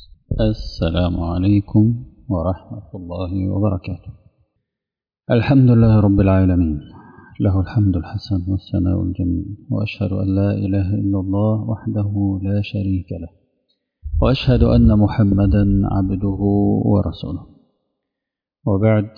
السلام عليكم ورحمة الله وبركاته الحمد لله رب العالمين له الحمد الحسن والثناء الجميل وأشهد أن لا إله إلا الله وحده لا شريك له وأشهد أن محمدا عبده ورسوله وبعد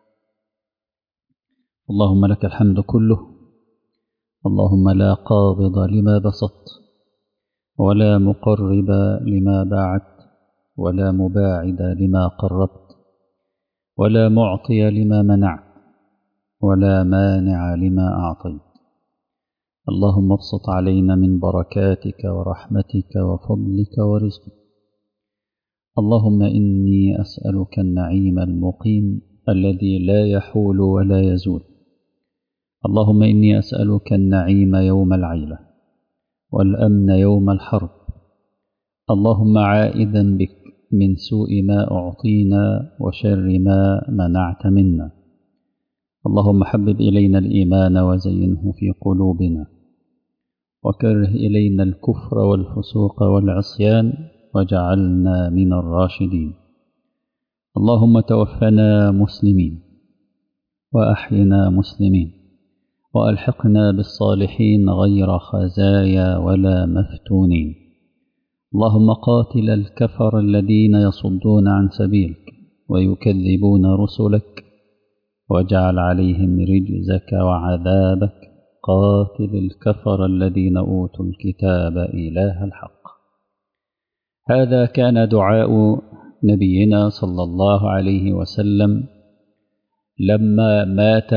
اللهم لك الحمد كله اللهم لا قابض لما بسطت ولا مقرب لما باعدت ولا مباعد لما قربت ولا معطي لما منعت ولا مانع لما أعطيت اللهم ابسط علينا من بركاتك ورحمتك وفضلك ورزقك اللهم إني أسألك النعيم المقيم الذي لا يحول ولا يزول اللهم إني أسألك النعيم يوم العيلة والأمن يوم الحرب اللهم عائدا بك من سوء ما أعطينا وشر ما منعت منا اللهم حبب إلينا الإيمان وزينه في قلوبنا وكره إلينا الكفر والفسوق والعصيان وجعلنا من الراشدين اللهم توفنا مسلمين وأحينا مسلمين وألحقنا بالصالحين غير خزايا ولا مفتونين اللهم قاتل الكفر الذين يصدون عن سبيلك ويكذبون رسلك واجعل عليهم رجزك وعذابك قاتل الكفر الذين أوتوا الكتاب إله الحق هذا كان دعاء نبينا صلى الله عليه وسلم لما مات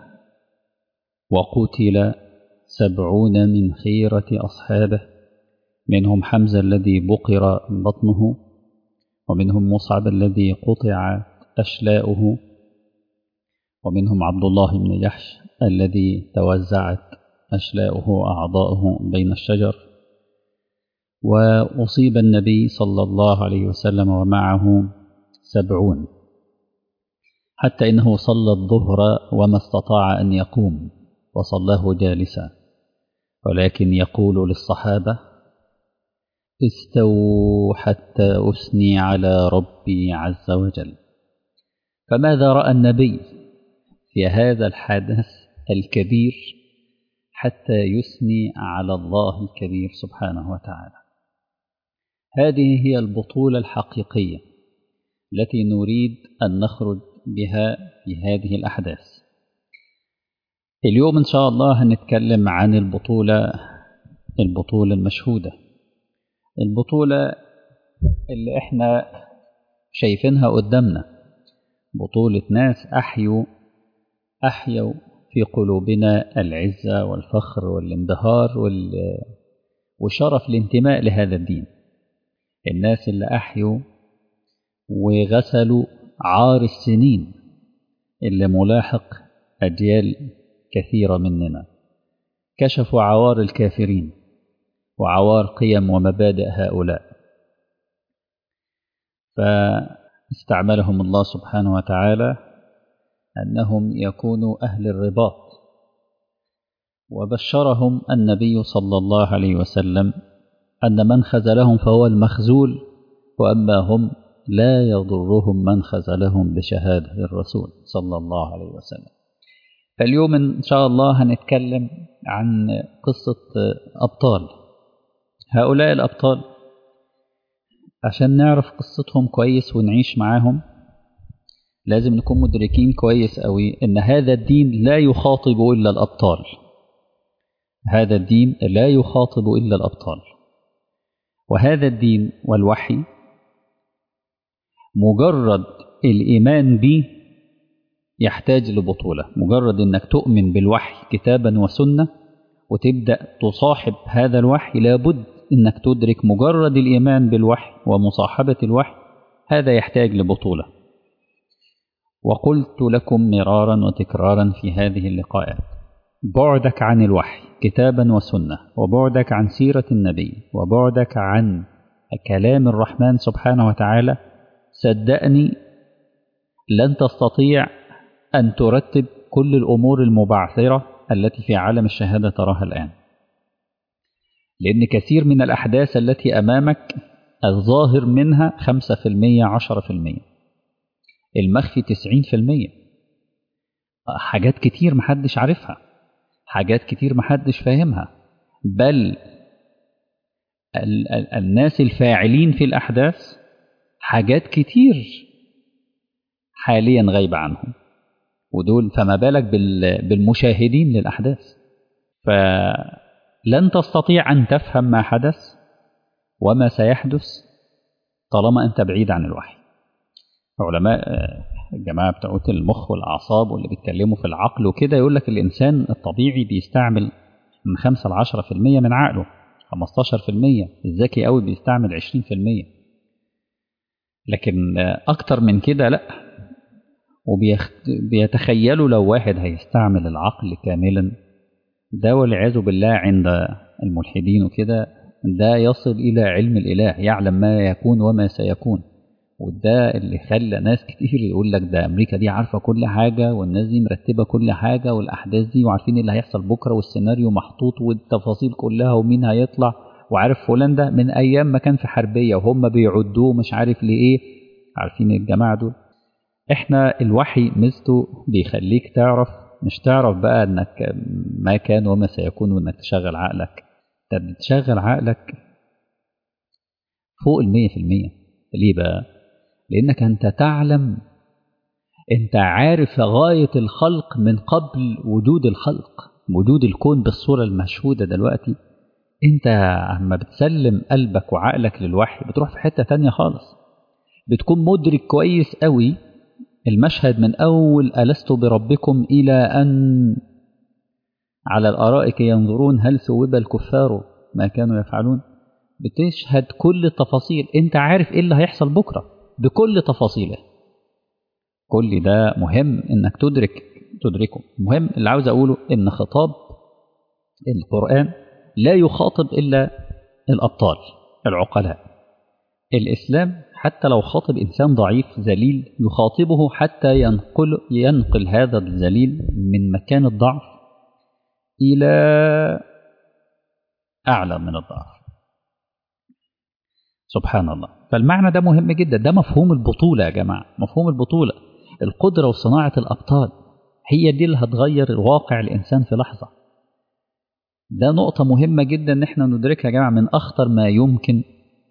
وقتل سبعون من خيرة أصحابه منهم حمزة الذي بقر بطنه ومنهم مصعب الذي قطع أشلاؤه ومنهم عبد الله بن جحش الذي توزعت أشلاؤه أعضاؤه بين الشجر وأصيب النبي صلى الله عليه وسلم ومعه سبعون حتى إنه صلى الظهر وما استطاع أن يقوم وصلاه جالسا ولكن يقول للصحابة استووا حتى أثني على ربي عز وجل فماذا رأى النبي في هذا الحدث الكبير حتى يثني على الله الكبير سبحانه وتعالى هذه هي البطولة الحقيقية التي نريد أن نخرج بها في هذه الأحداث اليوم إن شاء الله هنتكلم عن البطولة البطولة المشهودة البطولة اللي احنا شايفينها قدامنا بطولة ناس أحيوا أحيوا في قلوبنا العزة والفخر والانبهار وال... وشرف الانتماء لهذا الدين الناس اللي أحيوا وغسلوا عار السنين اللي ملاحق أجيال كثيرة مننا كشفوا عوار الكافرين وعوار قيم ومبادئ هؤلاء فاستعملهم الله سبحانه وتعالى أنهم يكونوا أهل الرباط وبشرهم النبي صلى الله عليه وسلم أن من خذلهم فهو المخزول وأما هم لا يضرهم من خذلهم بشهادة الرسول صلى الله عليه وسلم فاليوم إن شاء الله هنتكلم عن قصة أبطال هؤلاء الأبطال عشان نعرف قصتهم كويس ونعيش معاهم لازم نكون مدركين كويس قوي ان هذا الدين لا يخاطب الا الابطال هذا الدين لا يخاطب الا الابطال وهذا الدين والوحي مجرد الايمان به يحتاج لبطوله مجرد انك تؤمن بالوحي كتابا وسنه وتبدا تصاحب هذا الوحي لابد انك تدرك مجرد الايمان بالوحي ومصاحبه الوحي هذا يحتاج لبطوله وقلت لكم مرارا وتكرارا في هذه اللقاءات بعدك عن الوحي كتابا وسنة وبعدك عن سيرة النبي وبعدك عن كلام الرحمن سبحانه وتعالى صدقني لن تستطيع أن ترتب كل الأمور المبعثرة التي في عالم الشهادة تراها الآن لأن كثير من الأحداث التي أمامك الظاهر منها 5% 10% المخفي 90% حاجات كتير محدش عارفها حاجات كتير محدش فاهمها بل ال ال الناس الفاعلين في الأحداث حاجات كتير حاليا غايبة عنهم ودول فما بالك بالمشاهدين للأحداث فلن تستطيع أن تفهم ما حدث وما سيحدث طالما أنت بعيد عن الوحي علماء الجماعة بتوع المخ والأعصاب واللي بيتكلموا في العقل وكده يقول لك الإنسان الطبيعي بيستعمل من 5 ل 10% من عقله 15% الذكي قوي بيستعمل 20% لكن أكتر من كده لأ وبيتخيلوا لو واحد هيستعمل العقل كاملا ده والعياذ بالله عند الملحدين وكده ده يصل إلى علم الإله يعلم ما يكون وما سيكون وده اللي خلى ناس كتير يقول لك ده أمريكا دي عارفة كل حاجة والناس دي مرتبة كل حاجة والأحداث دي وعارفين اللي هيحصل بكرة والسيناريو محطوط والتفاصيل كلها ومين هيطلع وعارف فلان ده من أيام ما كان في حربية وهم بيعدوه مش عارف لإيه عارفين الجماعة دول احنا الوحي ميزته بيخليك تعرف مش تعرف بقى انك ما كان وما سيكون وانك تشغل عقلك انت بتشغل عقلك فوق المية في المية ليه بقى لانك انت تعلم انت عارف غاية الخلق من قبل وجود الخلق وجود الكون بالصورة المشهودة دلوقتي انت اما بتسلم قلبك وعقلك للوحي بتروح في حتة تانية خالص بتكون مدرك كويس قوي المشهد من أول ألست بربكم إلى أن على الأرائك ينظرون هل ثوب الكفار ما كانوا يفعلون بتشهد كل التفاصيل انت عارف ايه اللي هيحصل بكرة بكل تفاصيله كل ده مهم انك تدرك تدركه مهم اللي عاوز اقوله ان خطاب القرآن لا يخاطب إلا الأبطال العقلاء الإسلام حتى لو خاطب إنسان ضعيف ذليل يخاطبه حتى ينقل, ينقل هذا الذليل من مكان الضعف إلى أعلى من الضعف سبحان الله فالمعنى ده مهم جدا ده مفهوم البطولة يا جماعة مفهوم البطولة القدرة وصناعة الأبطال هي دي اللي هتغير واقع الإنسان في لحظة ده نقطة مهمة جدا إن احنا ندركها يا جماعة من أخطر ما يمكن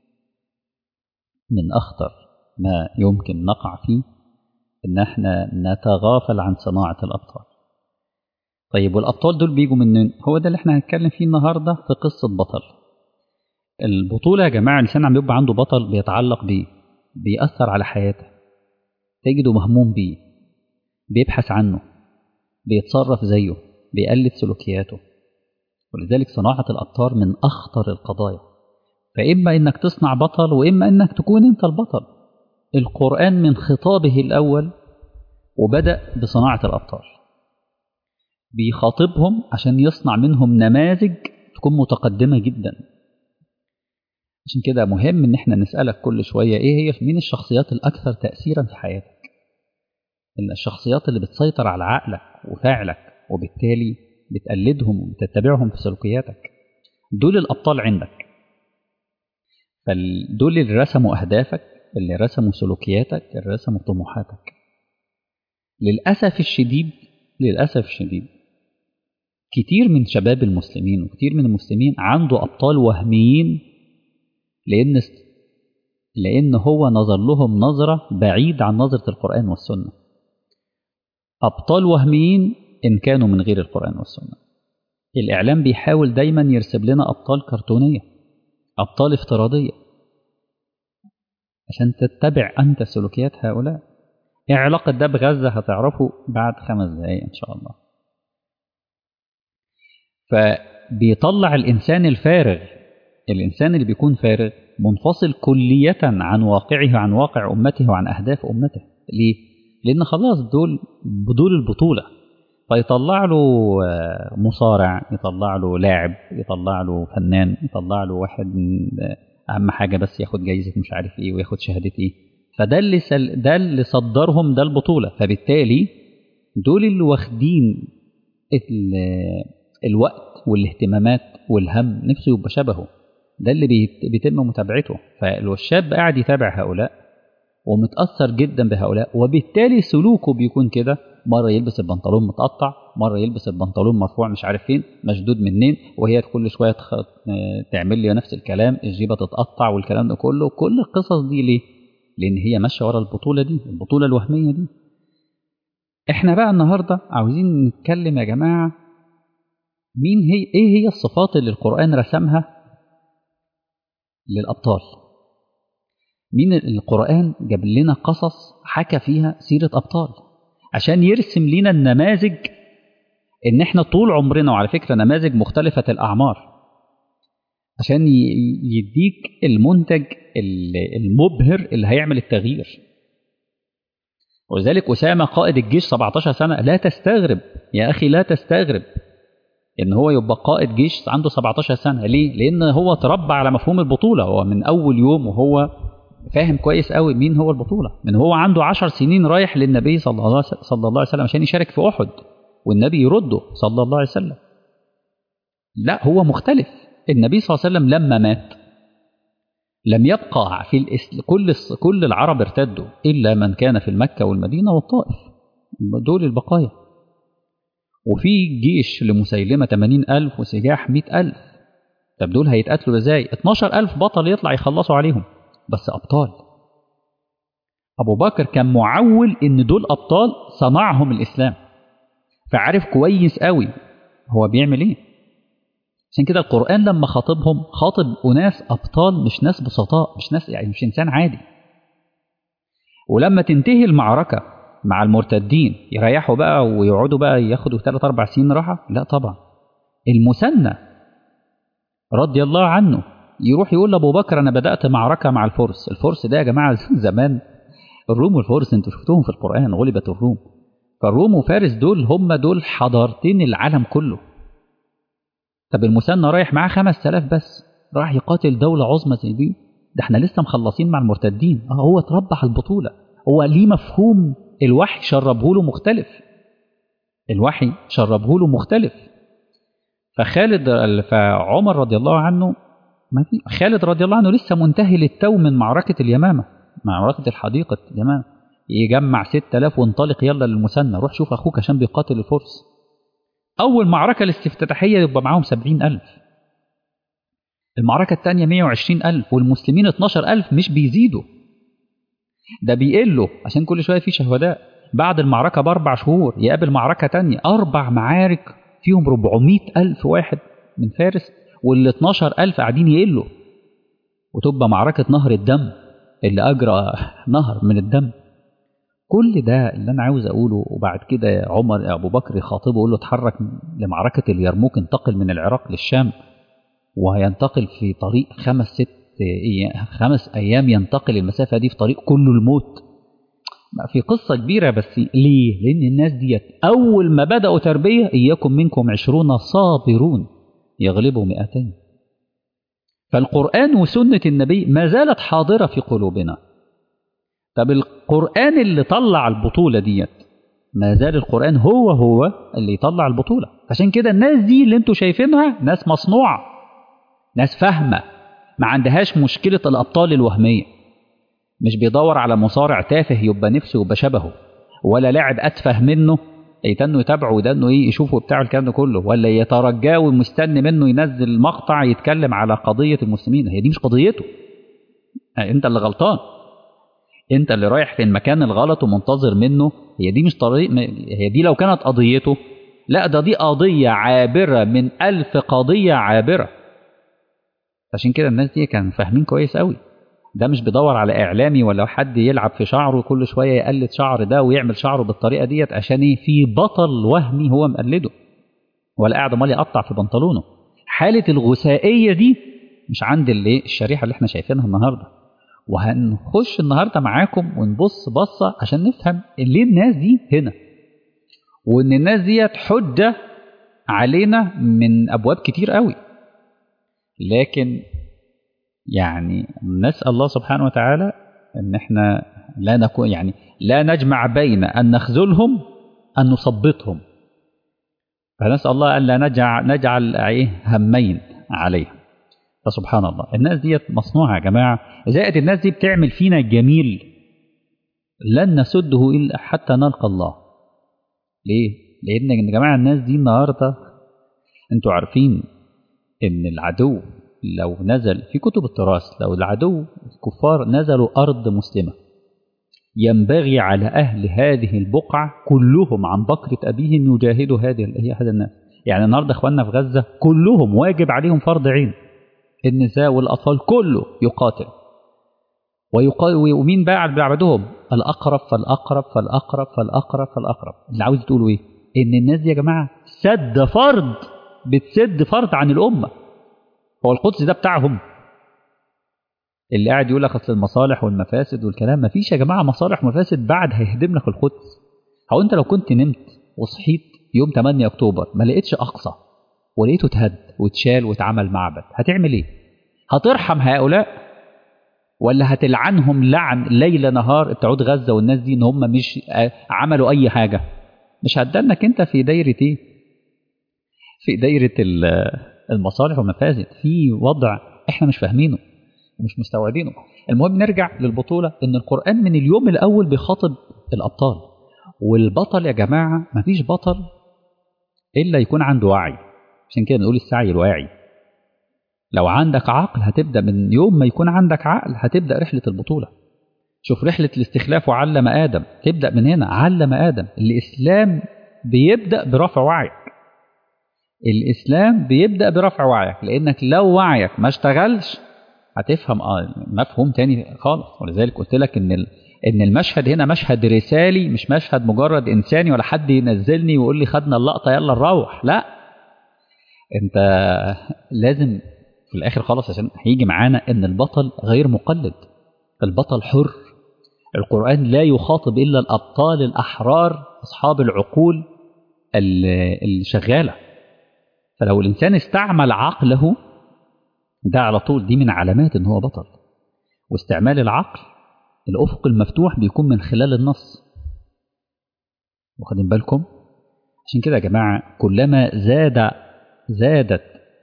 من أخطر ما يمكن نقع فيه إن احنا نتغافل عن صناعة الأبطال طيب والأبطال دول بيجوا منين؟ هو ده اللي احنا هنتكلم فيه النهاردة في قصة بطل البطولة يا جماعة الإنسان عم يبقى عنده بطل بيتعلق بيه بيأثر على حياته تجده مهموم بيه بيبحث عنه بيتصرف زيه بيقلد سلوكياته ولذلك صناعة الأبطال من أخطر القضايا فإما إنك تصنع بطل وإما إنك تكون أنت البطل القرآن من خطابه الأول وبدأ بصناعة الأبطال بيخاطبهم عشان يصنع منهم نماذج تكون متقدمة جدا عشان كده مهم إن احنا نسألك كل شوية إيه هي مين الشخصيات الأكثر تأثيرا في حياتك إن الشخصيات اللي بتسيطر على عقلك وفعلك وبالتالي بتقلدهم وبتتبعهم في سلوكياتك دول الأبطال عندك فدول اللي رسموا أهدافك اللي رسموا سلوكياتك اللي رسموا طموحاتك للأسف الشديد للأسف الشديد كتير من شباب المسلمين وكتير من المسلمين عنده أبطال وهميين لأن لأن هو نظر لهم نظرة بعيد عن نظرة القرآن والسنة أبطال وهميين إن كانوا من غير القرآن والسنة الإعلام بيحاول دايما يرسم لنا أبطال كرتونية أبطال افتراضية عشان تتبع أنت سلوكيات هؤلاء إيه علاقة ده بغزة هتعرفه بعد خمس دقايق إن شاء الله فبيطلع الإنسان الفارغ الإنسان اللي بيكون فارغ منفصل كلية عن واقعه عن واقع أمته وعن أهداف أمته ليه؟ لأن خلاص دول بدول البطولة فيطلع له مصارع يطلع له لاعب يطلع له فنان يطلع له واحد اهم حاجه بس ياخد جايزه مش عارف ايه وياخد شهاده ايه فده اللي سل... ده اللي صدرهم ده البطوله فبالتالي دول اللي واخدين ال... الوقت والاهتمامات والهم نفسه يبقى شبهه ده اللي بيت- بيتم متابعته فالشاب قاعد يتابع هؤلاء ومتأثر جدا بهؤلاء وبالتالي سلوكه بيكون كده مرة يلبس البنطلون متقطع مرة يلبس البنطلون مرفوع مش عارف فين مشدود منين وهي كل شوية تخ... آه، تعمل لي نفس الكلام الجيبة تتقطع والكلام ده كله كل القصص دي ليه؟ لأن هي ماشية ورا البطولة دي البطولة الوهمية دي احنا بقى النهاردة عاوزين نتكلم يا جماعة مين هي ايه هي الصفات اللي القرآن رسمها للأبطال مين القرآن جاب لنا قصص حكى فيها سيرة أبطال عشان يرسم لنا النماذج إن إحنا طول عمرنا وعلى فكرة نماذج مختلفة الأعمار عشان ي- يديك المنتج ال- المبهر اللي هيعمل التغيير ولذلك أسامة قائد الجيش 17 سنة لا تستغرب يا أخي لا تستغرب ان هو يبقى قائد جيش عنده 17 سنه ليه لان هو تربى على مفهوم البطوله هو من اول يوم وهو فاهم كويس قوي مين هو البطوله من هو عنده 10 سنين رايح للنبي صلى الله صلى الله عليه وسلم عشان يشارك في احد والنبي يرده صلى الله عليه وسلم لا هو مختلف النبي صلى الله عليه وسلم لما مات لم يبقى في الإس... كل الس- كل العرب ارتدوا الا من كان في المكه والمدينه والطائف دول البقايا وفي جيش لمسيلمة 80000 وسجاح 100000 طب دول هيتقاتلوا ازاي 12000 بطل يطلع يخلصوا عليهم بس أبطال أبو بكر كان معول إن دول أبطال صنعهم الإسلام فعارف كويس قوي هو بيعمل إيه عشان كده القرآن لما خاطبهم خاطب أناس أبطال مش ناس بسطاء مش ناس يعني مش إنسان عادي ولما تنتهي المعركة مع المرتدين يريحوا بقى ويقعدوا بقى ياخدوا ثلاث أربع سنين راحة لا طبعا المثنى رضي الله عنه يروح يقول لأبو بكر أنا بدأت معركة مع الفرس الفرس ده يا جماعة زمان الروم والفرس انتوا شفتوهم في القرآن غلبت الروم فالروم وفارس دول هم دول حضارتين العالم كله طب المثنى رايح معاه 5000 بس راح يقاتل دولة عظمى زي دي ده احنا لسه مخلصين مع المرتدين اه هو اتربى على البطولة هو ليه مفهوم الوحي شربه له مختلف الوحي شربه له مختلف فخالد فعمر رضي الله عنه ما في خالد رضي الله عنه لسه منتهي للتو من معركة اليمامة معركة الحديقة اليمامة يجمع 6000 وانطلق يلا للمثنى روح شوف أخوك عشان بيقاتل الفرس أول معركة الاستفتتاحية يبقى معاهم 70000 المعركة الثانية 120000 والمسلمين 12000 مش بيزيدوا ده بيقلوا عشان كل شوية في شهداء بعد المعركة بأربع شهور يقابل معركة تانية أربع معارك فيهم 400 ألف واحد من فارس وال 12 ألف قاعدين يقلوا وتبقى معركة نهر الدم اللي أجرى نهر من الدم كل ده اللي أنا عاوز أقوله وبعد كده عمر أبو بكر يخاطبه يقول له اتحرك لمعركة اليرموك انتقل من العراق للشام وهينتقل في طريق خمس ست أيام خمس أيام ينتقل المسافة دي في طريق كله الموت في قصة كبيرة بس ليه؟ لأن الناس ديت أول ما بدأوا تربية إياكم منكم عشرون صابرون يغلبوا مئتين فالقرآن وسنة النبي ما زالت حاضرة في قلوبنا طب القرآن اللي طلع البطولة ديت ما زال القرآن هو هو اللي يطلع البطولة عشان كده الناس دي اللي انتوا شايفينها ناس مصنوعة ناس فاهمة ما عندهاش مشكلة الأبطال الوهمية مش بيدور على مصارع تافه يبقى نفسه يبقى شبهه ولا لاعب أتفه منه يتنوا يتابعه وده انه ايه يشوفوا بتاع الكلام ده كله ولا يترجاه ومستني منه ينزل مقطع يتكلم على قضية المسلمين هي دي مش قضيته انت اللي غلطان انت اللي رايح في المكان الغلط ومنتظر منه هي دي مش طريق هي دي لو كانت قضيته لا ده دي قضية عابرة من ألف قضية عابرة عشان كده الناس دي كانوا فاهمين كويس قوي ده مش بيدور على اعلامي ولا حد يلعب في شعره كل شويه يقلد شعر ده ويعمل شعره بالطريقه ديت عشان ايه في بطل وهمي هو مقلده ولا قاعد امال يقطع في بنطلونه حاله الغثائيه دي مش عند اللي الشريحه اللي احنا شايفينها النهارده وهنخش النهارده معاكم ونبص بصه عشان نفهم ليه الناس دي هنا وان الناس ديت حجه علينا من ابواب كتير قوي لكن يعني نسأل الله سبحانه وتعالى ان احنا لا نكون يعني لا نجمع بين ان نخذلهم ان نثبطهم فنسأل الله ان لا نجعل نجعل ايه همين عليهم فسبحان الله الناس ديت مصنوعة يا جماعة زائد الناس دي بتعمل فينا جميل لن نسده إلا حتى نلقى الله ليه؟ لأن يا جماعة الناس دي النهاردة انتوا عارفين ان العدو لو نزل في كتب التراث لو العدو الكفار نزلوا أرض مسلمة ينبغي على أهل هذه البقعة كلهم عن بكرة أبيهم يجاهدوا هذه هذا الناس يعني النهارده اخواننا في غزة كلهم واجب عليهم فرض عين النساء والأطفال كله يقاتل ومين بقى اللي بيعبدهم الأقرب فالأقرب فالأقرب فالأقرب فالأقرب اللي عاوز تقولوا إيه إن الناس دي يا جماعة سد فرض بتسد فرض عن الأمة هو القدس ده بتاعهم اللي قاعد يقول لك اصل المصالح والمفاسد والكلام مفيش يا جماعه مصالح ومفاسد بعد هيهدم لك القدس هو انت لو كنت نمت وصحيت يوم 8 اكتوبر ما لقيتش اقصى ولقيته اتهد واتشال واتعمل معبد هتعمل ايه هترحم هؤلاء ولا هتلعنهم لعن ليل نهار بتعود غزه والناس دي ان هم مش عملوا اي حاجه مش هتدنك انت في دايره ايه في دايره المصالح والمفاسد في وضع احنا مش فاهمينه ومش مستوعبينه المهم نرجع للبطولة إن القرآن من اليوم الأول بيخاطب الأبطال والبطل يا جماعة مفيش بطل إلا يكون عنده وعي عشان كده بنقول السعي الواعي لو عندك عقل هتبدأ من يوم ما يكون عندك عقل هتبدأ رحلة البطولة شوف رحلة الاستخلاف وعلم آدم تبدأ من هنا علم آدم الإسلام بيبدأ برفع وعيك الإسلام بيبدأ برفع وعيك لأنك لو وعيك ما اشتغلش هتفهم اه مفهوم تاني خالص ولذلك قلت لك ان ان المشهد هنا مشهد رسالي مش مشهد مجرد انساني ولا حد ينزلني ويقول لي خدنا اللقطه يلا نروح لا انت لازم في الاخر خالص عشان هيجي معانا ان البطل غير مقلد البطل حر القران لا يخاطب الا الابطال الاحرار اصحاب العقول الشغاله فلو الانسان استعمل عقله ده على طول دي من علامات ان هو بطل واستعمال العقل الافق المفتوح بيكون من خلال النص واخدين بالكم عشان كده يا جماعه كلما زاد زادت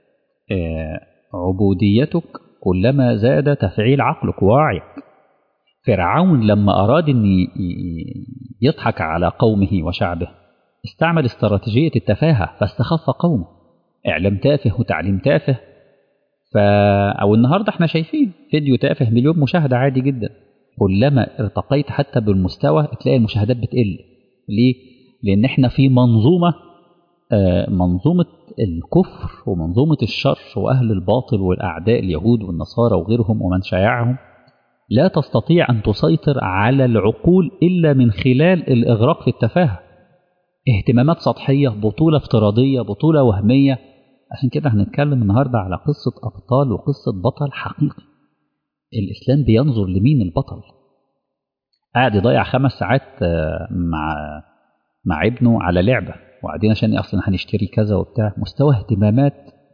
عبوديتك كلما زاد تفعيل عقلك ووعيك فرعون لما اراد ان يضحك على قومه وشعبه استعمل استراتيجيه التفاهه فاستخف قومه اعلام تافه وتعليم تافه ف او النهارده احنا شايفين فيديو تافه مليون مشاهده عادي جدا كلما ارتقيت حتى بالمستوى تلاقي المشاهدات بتقل ليه لان احنا في منظومه آه منظومه الكفر ومنظومه الشر واهل الباطل والاعداء اليهود والنصارى وغيرهم ومن شايعهم لا تستطيع ان تسيطر على العقول الا من خلال الاغراق في التفاهه اهتمامات سطحيه بطوله افتراضيه بطوله وهميه عشان كده هنتكلم النهاردة على قصة أبطال وقصة بطل حقيقي الإسلام بينظر لمين البطل قاعد يضيع خمس ساعات مع مع ابنه على لعبة وقاعدين عشان أصلا هنشتري كذا وبتاع مستوى اهتمامات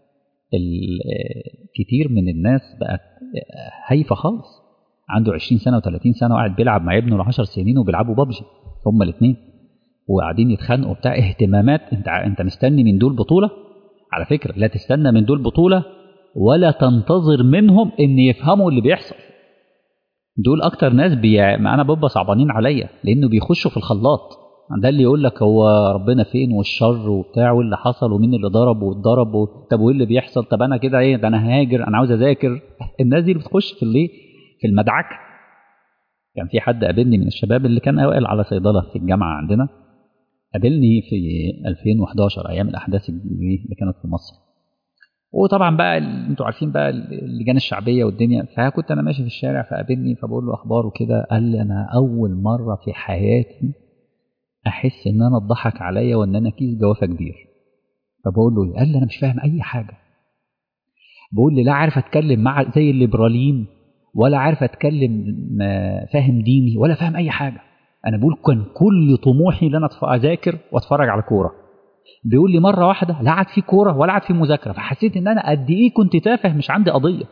كتير من الناس بقت هايفة خالص عنده 20 سنة و30 سنة وقاعد بيلعب مع ابنه ل 10 سنين وبيلعبوا بابجي هما الاثنين وقاعدين يتخانقوا بتاع اهتمامات انت انت مستني من دول بطوله على فكرة لا تستنى من دول بطولة ولا تنتظر منهم ان يفهموا اللي بيحصل دول اكتر ناس بي... انا ببقى صعبانين عليا لانه بيخشوا في الخلاط ده اللي يقول لك هو ربنا فين والشر وبتاع واللي حصل ومين اللي ضرب واتضرب و... طب وايه اللي بيحصل طب انا كده ايه ده انا هاجر انا عاوز اذاكر الناس دي اللي بتخش في الايه في المدعكه كان في حد قابلني من الشباب اللي كان اوائل على صيدله في الجامعه عندنا قابلني في 2011 ايام الاحداث اللي كانت في مصر وطبعا بقى انتوا عارفين بقى اللجان الشعبيه والدنيا فكنت انا ماشي في الشارع فقابلني فبقول له اخبار وكده قال لي انا اول مره في حياتي احس ان انا اتضحك عليا وان انا كيس جوافه كبير فبقول له قال لي انا مش فاهم اي حاجه بقول لي لا عارف اتكلم مع زي الليبراليين ولا عارف اتكلم فاهم ديني ولا فاهم اي حاجه انا بقول كان كل طموحي ان انا اذاكر واتفرج على كوره بيقول لي مره واحده لا عاد في كوره ولا عاد في مذاكره فحسيت ان انا قد ايه كنت تافه مش عندي قضيه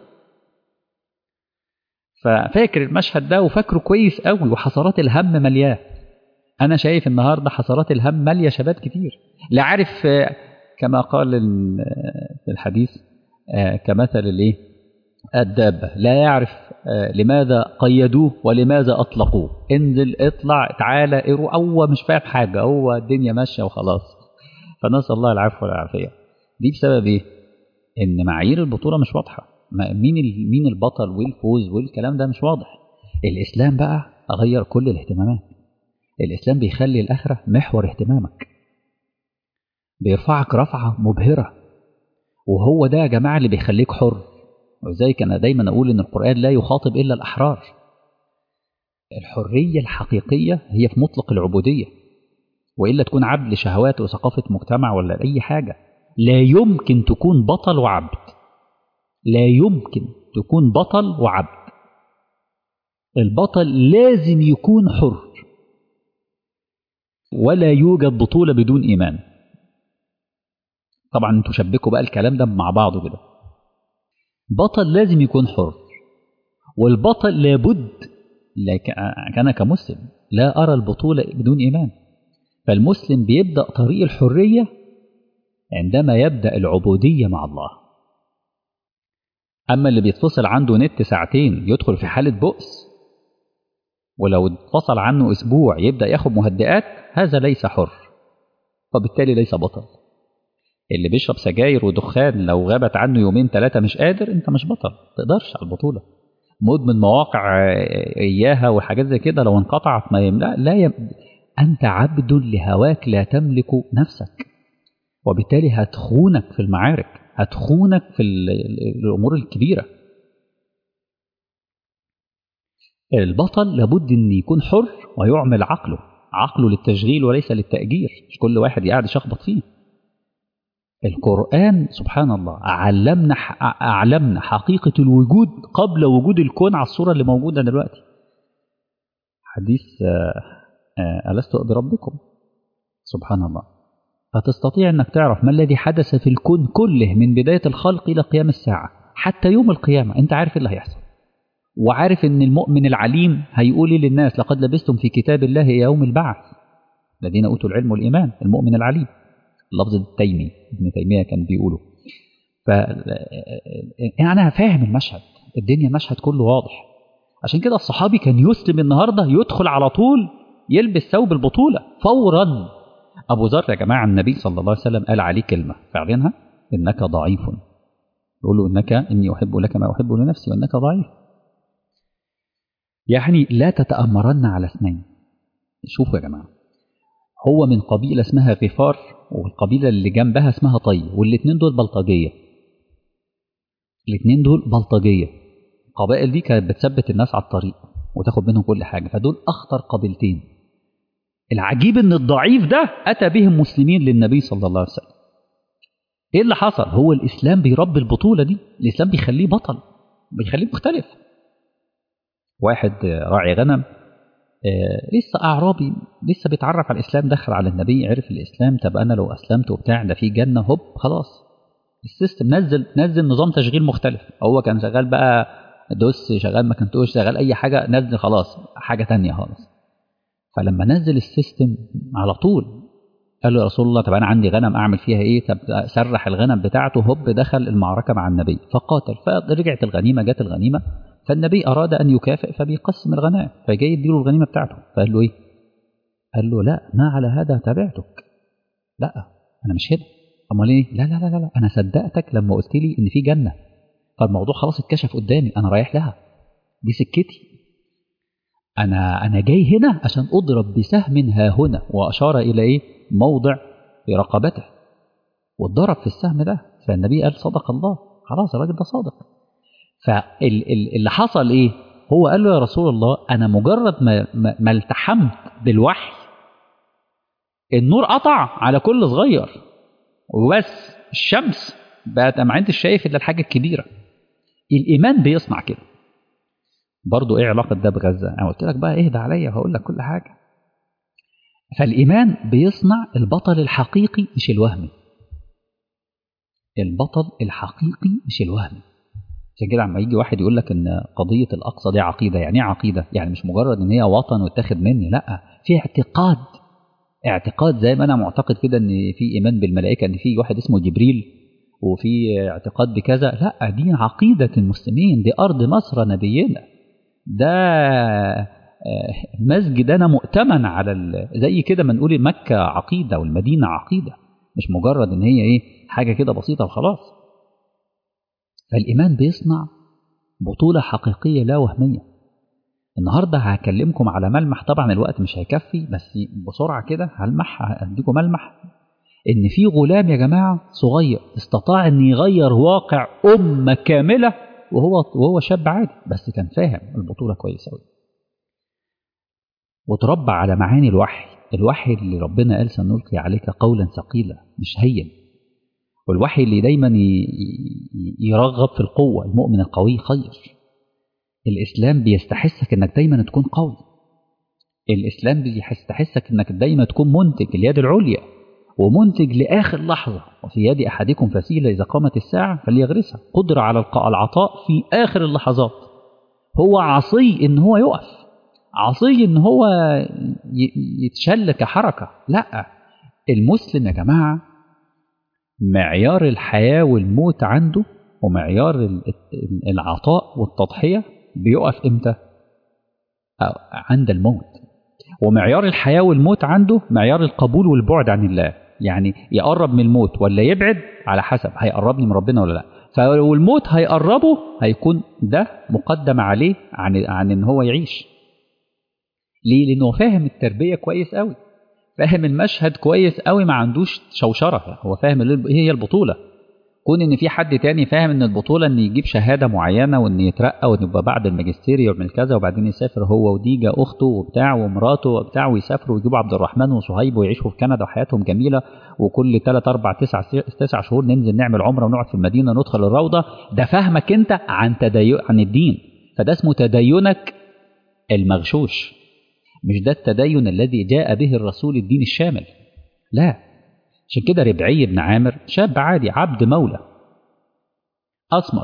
ففاكر المشهد ده وفاكره كويس قوي وحسرات الهم ملياه انا شايف النهارده حسرات الهم ماليه شباب كتير لا عارف كما قال في الحديث كمثل الايه الدابة لا يعرف لماذا قيدوه ولماذا أطلقوه انزل اطلع تعالى ارو هو مش فاهم حاجة هو الدنيا ماشية وخلاص فنسأل الله العفو والعافية دي بسبب ايه ان معايير البطولة مش واضحة مين مين البطل والفوز والكلام ده مش واضح الإسلام بقى غير كل الاهتمامات الإسلام بيخلي الآخرة محور اهتمامك بيرفعك رفعة مبهرة وهو ده يا جماعة اللي بيخليك حر ولذلك أنا دايما أقول إن القرآن لا يخاطب إلا الأحرار الحرية الحقيقية هي في مطلق العبودية وإلا تكون عبد لشهوات وثقافة مجتمع ولا أي حاجة لا يمكن تكون بطل وعبد لا يمكن تكون بطل وعبد البطل لازم يكون حر ولا يوجد بطولة بدون إيمان طبعا انتوا شبكوا بقى الكلام ده مع بعضه كده بطل لازم يكون حر والبطل لابد أنا كمسلم لا أرى البطولة بدون إيمان فالمسلم بيبدأ طريق الحرية عندما يبدأ العبودية مع الله أما اللي بيتفصل عنده نت ساعتين يدخل في حالة بؤس ولو اتفصل عنه أسبوع يبدأ ياخد مهدئات هذا ليس حر وبالتالي ليس بطل اللي بيشرب سجاير ودخان لو غابت عنه يومين ثلاثة مش قادر انت مش بطل تقدرش على البطولة مدمن مواقع إياها وحاجات زي كده لو انقطعت ما يملا لا يم... أنت عبد لهواك لا تملك نفسك وبالتالي هتخونك في المعارك هتخونك في الأمور الكبيرة البطل لابد أن يكون حر ويعمل عقله عقله للتشغيل وليس للتأجير مش كل واحد قاعد يشخبط فيه القرآن سبحان الله علمنا أعلمنا حقيقة الوجود قبل وجود الكون على الصورة اللي موجودة دلوقتي حديث ألست بربكم سبحان الله فتستطيع أنك تعرف ما الذي حدث في الكون كله من بداية الخلق إلى قيام الساعة حتى يوم القيامة أنت عارف اللي هيحصل وعارف أن المؤمن العليم هيقول للناس لقد لبستم في كتاب الله يوم البعث الذين أوتوا العلم والإيمان المؤمن العليم اللفظ التيمي ابن تيمية كان بيقوله ف أنا فاهم المشهد الدنيا مشهد كله واضح عشان كده الصحابي كان يسلم النهاردة يدخل على طول يلبس ثوب البطولة فورا أبو ذر يا جماعة النبي صلى الله عليه وسلم قال عليه كلمة فاعلنها إنك ضعيف يقول له إنك إني أحب لك ما أحب لنفسي وإنك ضعيف يعني لا تتأمرن على اثنين شوفوا يا جماعة هو من قبيلة اسمها غفار والقبيلة اللي جنبها اسمها طي والاثنين دول بلطجية الاثنين دول بلطجية القبائل دي كانت بتثبت الناس على الطريق وتاخد منهم كل حاجة فدول أخطر قبيلتين العجيب ان الضعيف ده أتى بهم مسلمين للنبي صلى الله عليه وسلم ايه اللي حصل هو الإسلام بيربي البطولة دي الإسلام بيخليه بطل بيخليه مختلف واحد راعي غنم آه لسه أعرابي لسه بيتعرف على الإسلام دخل على النبي عرف الإسلام طب أنا لو أسلمت وبتاع ده في جنة هوب خلاص السيستم نزل نزل نظام تشغيل مختلف هو كان شغال بقى دوس شغال ماكنتوش شغال أي حاجة نزل خلاص حاجة تانية خالص فلما نزل السيستم على طول قال له يا رسول الله طب أنا عندي غنم أعمل فيها إيه طب سرح الغنم بتاعته هوب دخل المعركة مع النبي فقاتل فرجعت الغنيمة جت الغنيمة فالنبي أراد أن يكافئ فبيقسم الغنائم فجاي يديله الغنيمة بتاعته فقال له إيه؟ قال له لا ما على هذا تابعتك لا أنا مش هنا أمال إيه؟ لا لا لا لا أنا صدقتك لما قلت لي إن في جنة فالموضوع خلاص اتكشف قدامي أنا رايح لها دي سكتي أنا أنا جاي هنا عشان أضرب بسهم ها هنا وأشار إلى إيه؟ موضع في رقبته واتضرب في السهم ده فالنبي قال صدق الله خلاص الراجل ده صادق فاللي حصل ايه هو قال له يا رسول الله انا مجرد ما, ما التحمت بالوحي النور قطع على كل صغير وبس الشمس بقت ما انت شايف الا الحاجه الكبيره الايمان بيصنع كده برضه ايه علاقه ده بغزه انا قلت لك بقى اهدى عليا وهقول لك كل حاجه فالايمان بيصنع البطل الحقيقي مش الوهمي البطل الحقيقي مش الوهمي عشان كده عما يجي واحد يقول لك ان قضيه الاقصى دي عقيده يعني ايه عقيده يعني مش مجرد ان هي وطن واتاخد مني لا في اعتقاد اعتقاد زي ما انا معتقد كده ان في ايمان بالملائكه ان في واحد اسمه جبريل وفي اعتقاد بكذا لا دي عقيدة المسلمين دي أرض مصر نبينا ده مسجد أنا مؤتمن على زي كده ما نقول مكة عقيدة والمدينة عقيدة مش مجرد إن هي إيه حاجة كده بسيطة وخلاص فالإيمان بيصنع بطولة حقيقية لا وهمية النهاردة هكلمكم على ملمح طبعا الوقت مش هيكفي بس بسرعة كده هلمح هديكم ملمح إن في غلام يا جماعة صغير استطاع إن يغير واقع أمة كاملة وهو وهو شاب عادي بس كان فاهم البطولة كويس أوي وتربى على معاني الوحي الوحي اللي ربنا قال سنلقي عليك قولا ثقيلا مش هين والوحي اللي دايما يرغب في القوة المؤمن القوي خير الإسلام بيستحسك إنك دايما تكون قوي الإسلام بيستحسك إنك دايما تكون منتج اليد العليا ومنتج لآخر لحظة وفي يد أحدكم فسيلة إذا قامت الساعة فليغرسها قدرة على العطاء في آخر اللحظات هو عصي إن هو يقف عصي إن هو يتشل كحركة لا المسلم يا جماعة معيار الحياة والموت عنده ومعيار العطاء والتضحية بيقف إمتى؟ عند الموت ومعيار الحياة والموت عنده معيار القبول والبعد عن الله يعني يقرب من الموت ولا يبعد على حسب هيقربني من ربنا ولا لا فلو الموت هيقربه هيكون ده مقدم عليه عن عن ان هو يعيش ليه لانه فاهم التربيه كويس قوي فاهم المشهد كويس قوي ما عندوش شوشره هو فاهم ايه هي البطوله كون ان في حد تاني فاهم ان البطوله ان يجيب شهاده معينه وان يترقى وان يبقى بعد الماجستير يعمل كذا وبعدين يسافر هو وديجا اخته وبتاع ومراته وبتاع ويسافروا ويجيبوا عبد الرحمن وصهيب ويعيشوا في كندا وحياتهم جميله وكل 3 4 9 9 شهور ننزل نعمل عمره ونقعد في المدينه ندخل الروضه ده فهمك انت عن تدين عن الدين فده اسمه تدينك المغشوش مش ده التدين الذي جاء به الرسول الدين الشامل لا عشان كده ربعي بن عامر شاب عادي عبد مولى أسمر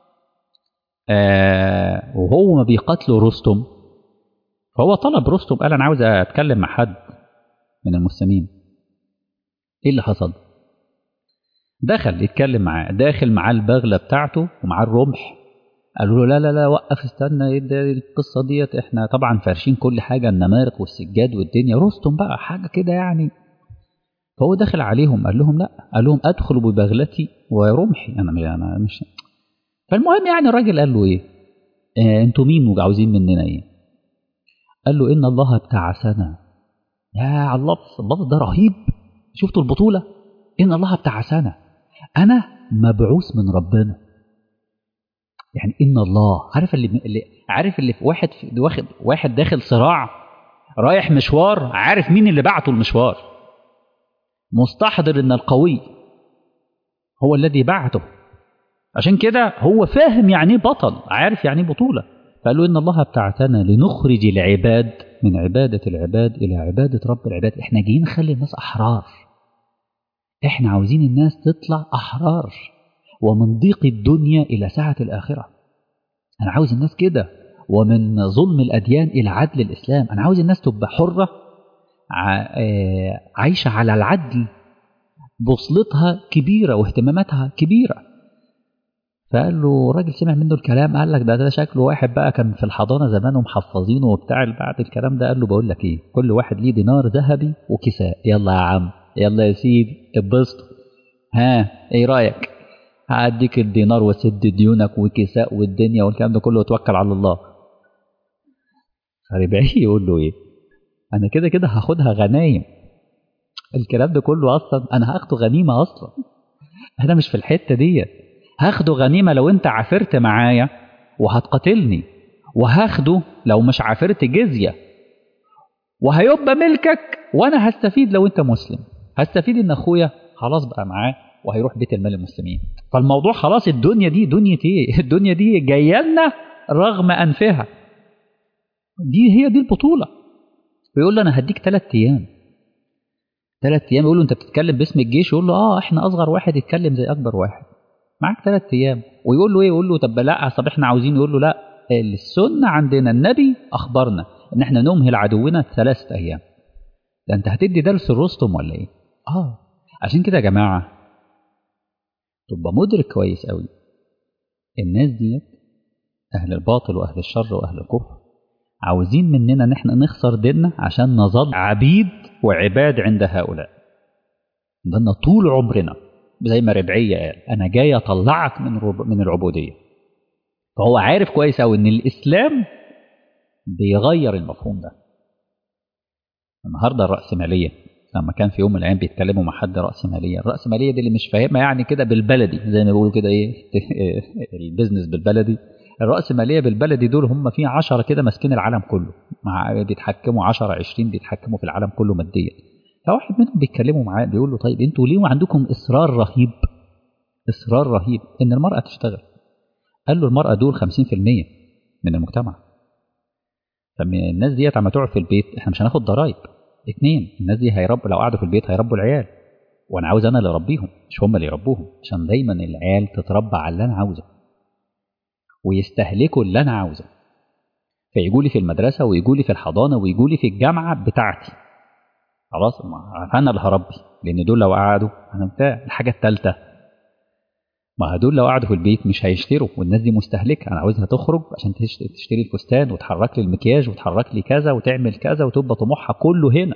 آه وهو ما بيقاتله رستم فهو طلب رستم قال أنا عاوز أتكلم مع حد من المسلمين إيه اللي حصل؟ دخل يتكلم معاه داخل معاه البغلة بتاعته ومعاه الرمح قالوا له لا لا لا وقف استنى ايه ده القصه ديت احنا طبعا فارشين كل حاجه النمارق والسجاد والدنيا رستم بقى حاجه كده يعني فهو دخل عليهم قال لهم لا قال لهم ادخل ببغلتي ورمحي انا انا مش فالمهم يعني الراجل قال له ايه آه انتوا مين وعاوزين مننا ايه قال له ان الله ابتعثنا يا اللفظ اللفظ ده رهيب شفتوا البطوله ان الله ابتعثنا انا مبعوث من ربنا يعني ان الله عارف اللي, اللي عارف اللي في واحد في واخد واحد داخل صراع رايح مشوار عارف مين اللي بعته المشوار مستحضر ان القوي هو الذي بعته عشان كده هو فاهم يعني بطل عارف يعني بطولة فقال له إن الله ابتعثنا لنخرج العباد من عبادة العباد إلى عبادة رب العباد إحنا جايين نخلي الناس أحرار إحنا عاوزين الناس تطلع أحرار ومن ضيق الدنيا إلى سعة الآخرة أنا عاوز الناس كده ومن ظلم الأديان إلى عدل الإسلام أنا عاوز الناس تبقى حرة عايشة على العدل بوصلتها كبيرة واهتماماتها كبيرة فقال له راجل سمع منه الكلام قال لك ده ده شكله واحد بقى كان في الحضانة زمان ومحفظينه وبتاع بعد الكلام ده قال له بقول لك ايه كل واحد ليه دينار ذهبي وكساء يلا يا عم يلا يا سيدي اتبسطوا ها ايه رايك هأديك الدينار وسد ديونك وكساء والدنيا والكلام ده كله وتوكل على الله فربعي يقول له ايه انا كده كده هاخدها غنايم الكلام ده كله اصلا انا هاخده غنيمه اصلا انا مش في الحته ديت هاخده غنيمه لو انت عافرت معايا وهتقاتلني وهاخده لو مش عافرت جزيه وهيبقى ملكك وانا هستفيد لو انت مسلم هستفيد ان اخويا خلاص بقى معاه وهيروح بيت المال المسلمين فالموضوع خلاص الدنيا دي دنيا ايه الدنيا دي جايه لنا رغم انفها دي هي دي البطوله ويقول له انا هديك ثلاث ايام ثلاث ايام يقول له انت بتتكلم باسم الجيش يقول له اه احنا اصغر واحد يتكلم زي اكبر واحد معاك ثلاث ايام ويقول له ايه يقول له طب لا طب احنا عاوزين يقول له لا السنه عندنا النبي اخبرنا ان احنا نمهل عدونا ثلاثه ايام ده انت هتدي درس الرستم ولا ايه اه عشان كده يا جماعه تبقى مدرك كويس قوي الناس ديت أهل الباطل وأهل الشر وأهل الكفر عاوزين مننا ان احنا نخسر ديننا عشان نظل عبيد وعباد عند هؤلاء ضلنا طول عمرنا زي ما ربعية قال أنا جاي أطلعك من من العبودية فهو عارف كويس أوي إن الإسلام بيغير المفهوم ده النهاردة الرأسمالية لما كان في يوم من الأيام بيتكلموا مع حد رأسمالية الرأسمالية دي اللي مش فاهمها يعني كده بالبلدي زي ما بيقولوا كده إيه البيزنس بالبلدي الرأسمالية بالبلدي دول هم في عشرة كده ماسكين العالم كله مع بيتحكموا 10 20 بيتحكموا في العالم كله ماديا فواحد منهم بيتكلموا معاه بيقول له طيب انتوا ليه عندكم اصرار رهيب اصرار رهيب ان المراه تشتغل قال له المراه دول 50% من المجتمع طب الناس ديت عم تقعد في البيت احنا مش هناخد ضرايب اثنين الناس دي هيربوا لو قعدوا في البيت هيربوا العيال وانا عاوز انا اللي اربيهم مش هم اللي يربوهم عشان دايما العيال تتربى على اللي انا عاوزه ويستهلكوا اللي انا عاوزه فيجوا لي في المدرسه ويجوا لي في الحضانه ويجوا لي في الجامعه بتاعتي خلاص انا اللي هربي لان دول لو قعدوا انا بتاع الحاجه الثالثه ما دول لو قعدوا في البيت مش هيشتروا والناس دي مستهلكه انا عاوزها تخرج عشان تشتري الفستان وتحرك لي المكياج وتحرك لي كذا وتعمل كذا وتبقى طموحها كله هنا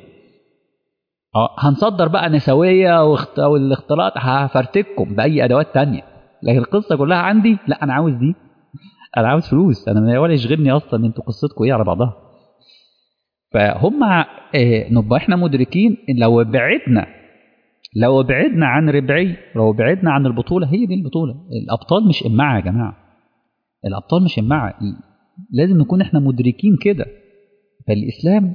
اه هنصدر بقى نسويه والاختلاط هفرتككم باي ادوات تانية لكن القصه كلها عندي لا انا عاوز دي انا عاوز فلوس انا ولا يشغلني اصلا انتوا قصتكم ايه على بعضها فهم إيه نبقى احنا مدركين ان لو بعدنا لو بعدنا عن ربعي لو بعدنا عن البطولة هي دي البطولة الأبطال مش إماعة يا جماعة الأبطال مش إماعة لازم نكون احنا مدركين كده فالإسلام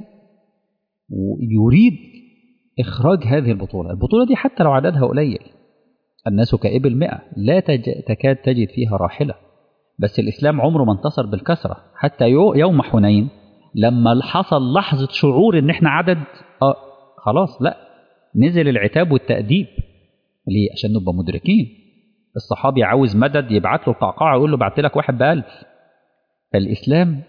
يريد إخراج هذه البطولة البطولة دي حتى لو عددها قليل الناس كإبل مئة لا تج... تكاد تجد فيها راحلة بس الإسلام عمره ما انتصر بالكثرة حتى يوم حنين لما حصل لحظة شعور إن إحنا عدد آه خلاص لا نزل العتاب والتأديب ليه؟ عشان نبقى مدركين الصحابي عاوز مدد يبعت له القعقاع يقول له بعت لك واحد بألف فالإسلام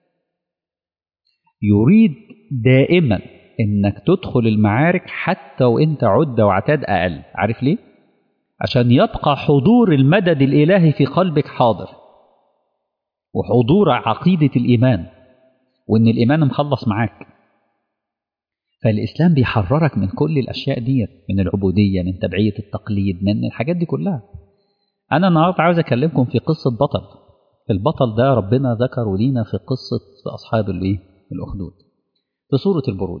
يريد دائما إنك تدخل المعارك حتى وإنت عدة وعتاد أقل عارف ليه؟ عشان يبقى حضور المدد الإلهي في قلبك حاضر وحضور عقيدة الإيمان وإن الإيمان مخلص معاك فالإسلام بيحررك من كل الأشياء دي من العبودية من تبعية التقليد من الحاجات دي كلها أنا النهاردة عاوز أكلمكم في قصة بطل البطل ده ربنا ذكره لينا في قصة في أصحاب الإيه؟ الأخدود في سورة البروج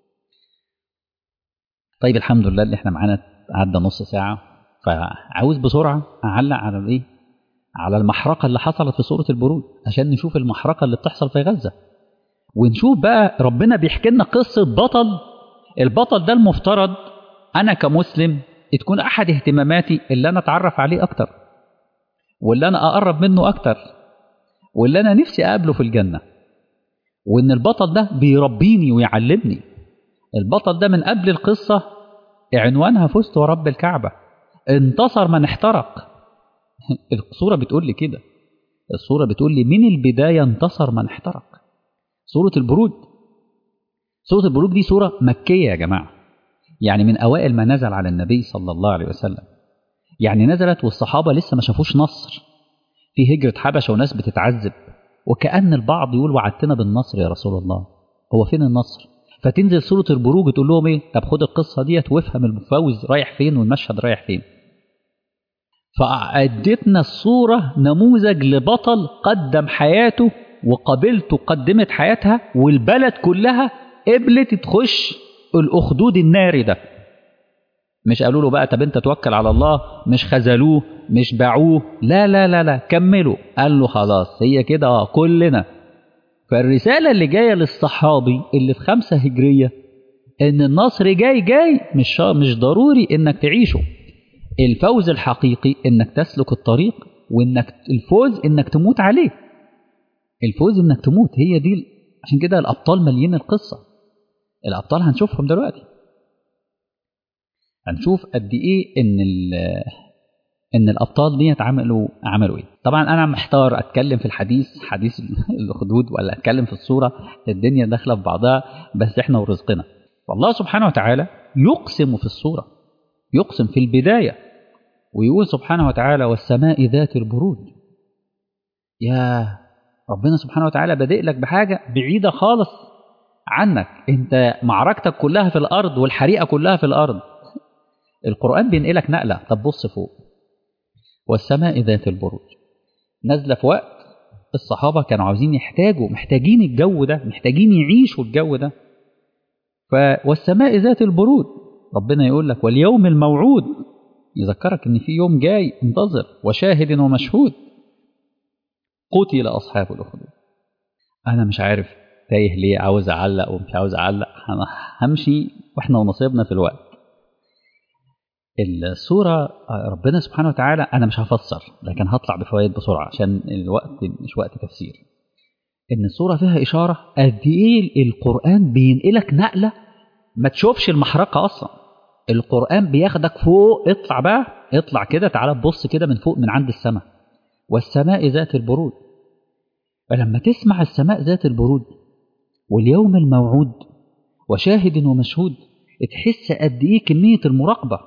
طيب الحمد لله اللي احنا معانا عدى نص ساعة فعاوز بسرعة أعلق على الإيه؟ على المحرقة اللي حصلت في سورة البروج عشان نشوف المحرقة اللي بتحصل في غزة ونشوف بقى ربنا بيحكي لنا قصة بطل البطل ده المفترض أنا كمسلم تكون أحد اهتماماتي اللي أنا أتعرف عليه أكتر واللي أنا أقرب منه أكتر واللي أنا نفسي أقابله في الجنة وإن البطل ده بيربيني ويعلمني البطل ده من قبل القصة عنوانها فزت ورب الكعبة انتصر من احترق الصورة بتقول لي كده الصورة بتقول لي من البداية انتصر من احترق سورة البروج سورة البروج دي سورة مكية يا جماعة يعني من أوائل ما نزل على النبي صلى الله عليه وسلم يعني نزلت والصحابة لسه ما شافوش نصر في هجرة حبشة وناس بتتعذب وكأن البعض يقول وعدتنا بالنصر يا رسول الله هو فين النصر فتنزل سورة البروج تقول لهم ايه طب خد القصة ديت وافهم المفوز رايح فين والمشهد رايح فين فأدتنا الصورة نموذج لبطل قدم حياته وقبيلته قدمت حياتها والبلد كلها قبلت تخش الأخدود الناري ده مش قالوا له بقى طب انت توكل على الله مش خذلوه مش باعوه لا لا لا لا كملوا قال له خلاص هي كده اه كلنا فالرسالة اللي جاية للصحابي اللي في خمسة هجرية ان النصر جاي جاي مش مش ضروري انك تعيشه الفوز الحقيقي انك تسلك الطريق وانك الفوز انك تموت عليه الفوز انك تموت هي دي عشان كده الابطال ماليين القصه الابطال هنشوفهم دلوقتي هنشوف قد ايه ان ان الابطال ديت عملوا عملوا ايه طبعا انا محتار اتكلم في الحديث حديث الخدود ولا اتكلم في الصوره الدنيا داخله في بعضها بس احنا ورزقنا والله سبحانه وتعالى يقسم في الصوره يقسم في البدايه ويقول سبحانه وتعالى والسماء ذات البروج يا ربنا سبحانه وتعالى بادئ لك بحاجة بعيدة خالص عنك انت معركتك كلها في الأرض والحريقة كلها في الأرض القرآن بينقلك نقلة طب بص فوق والسماء ذات البروج نازلة في وقت الصحابة كانوا عاوزين يحتاجوا محتاجين الجو ده محتاجين يعيشوا الجو ده ف والسماء ذات البروج ربنا يقول لك واليوم الموعود يذكرك ان في يوم جاي انتظر وشاهد ومشهود قتل اصحاب الاخدود انا مش عارف تايه ليه عاوز اعلق ومش عاوز اعلق همشي واحنا ونصيبنا في الوقت السورة ربنا سبحانه وتعالى أنا مش هفسر لكن هطلع بفوائد بسرعة عشان الوقت مش وقت تفسير إن السورة فيها إشارة قد إيه القرآن بينقلك نقلة ما تشوفش المحرقة أصلا القرآن بياخدك فوق اطلع بقى اطلع كده تعالى تبص كده من فوق من عند السماء والسماء ذات البرود فلما تسمع السماء ذات البرود واليوم الموعود وشاهد ومشهود تحس قد ايه كميه المراقبه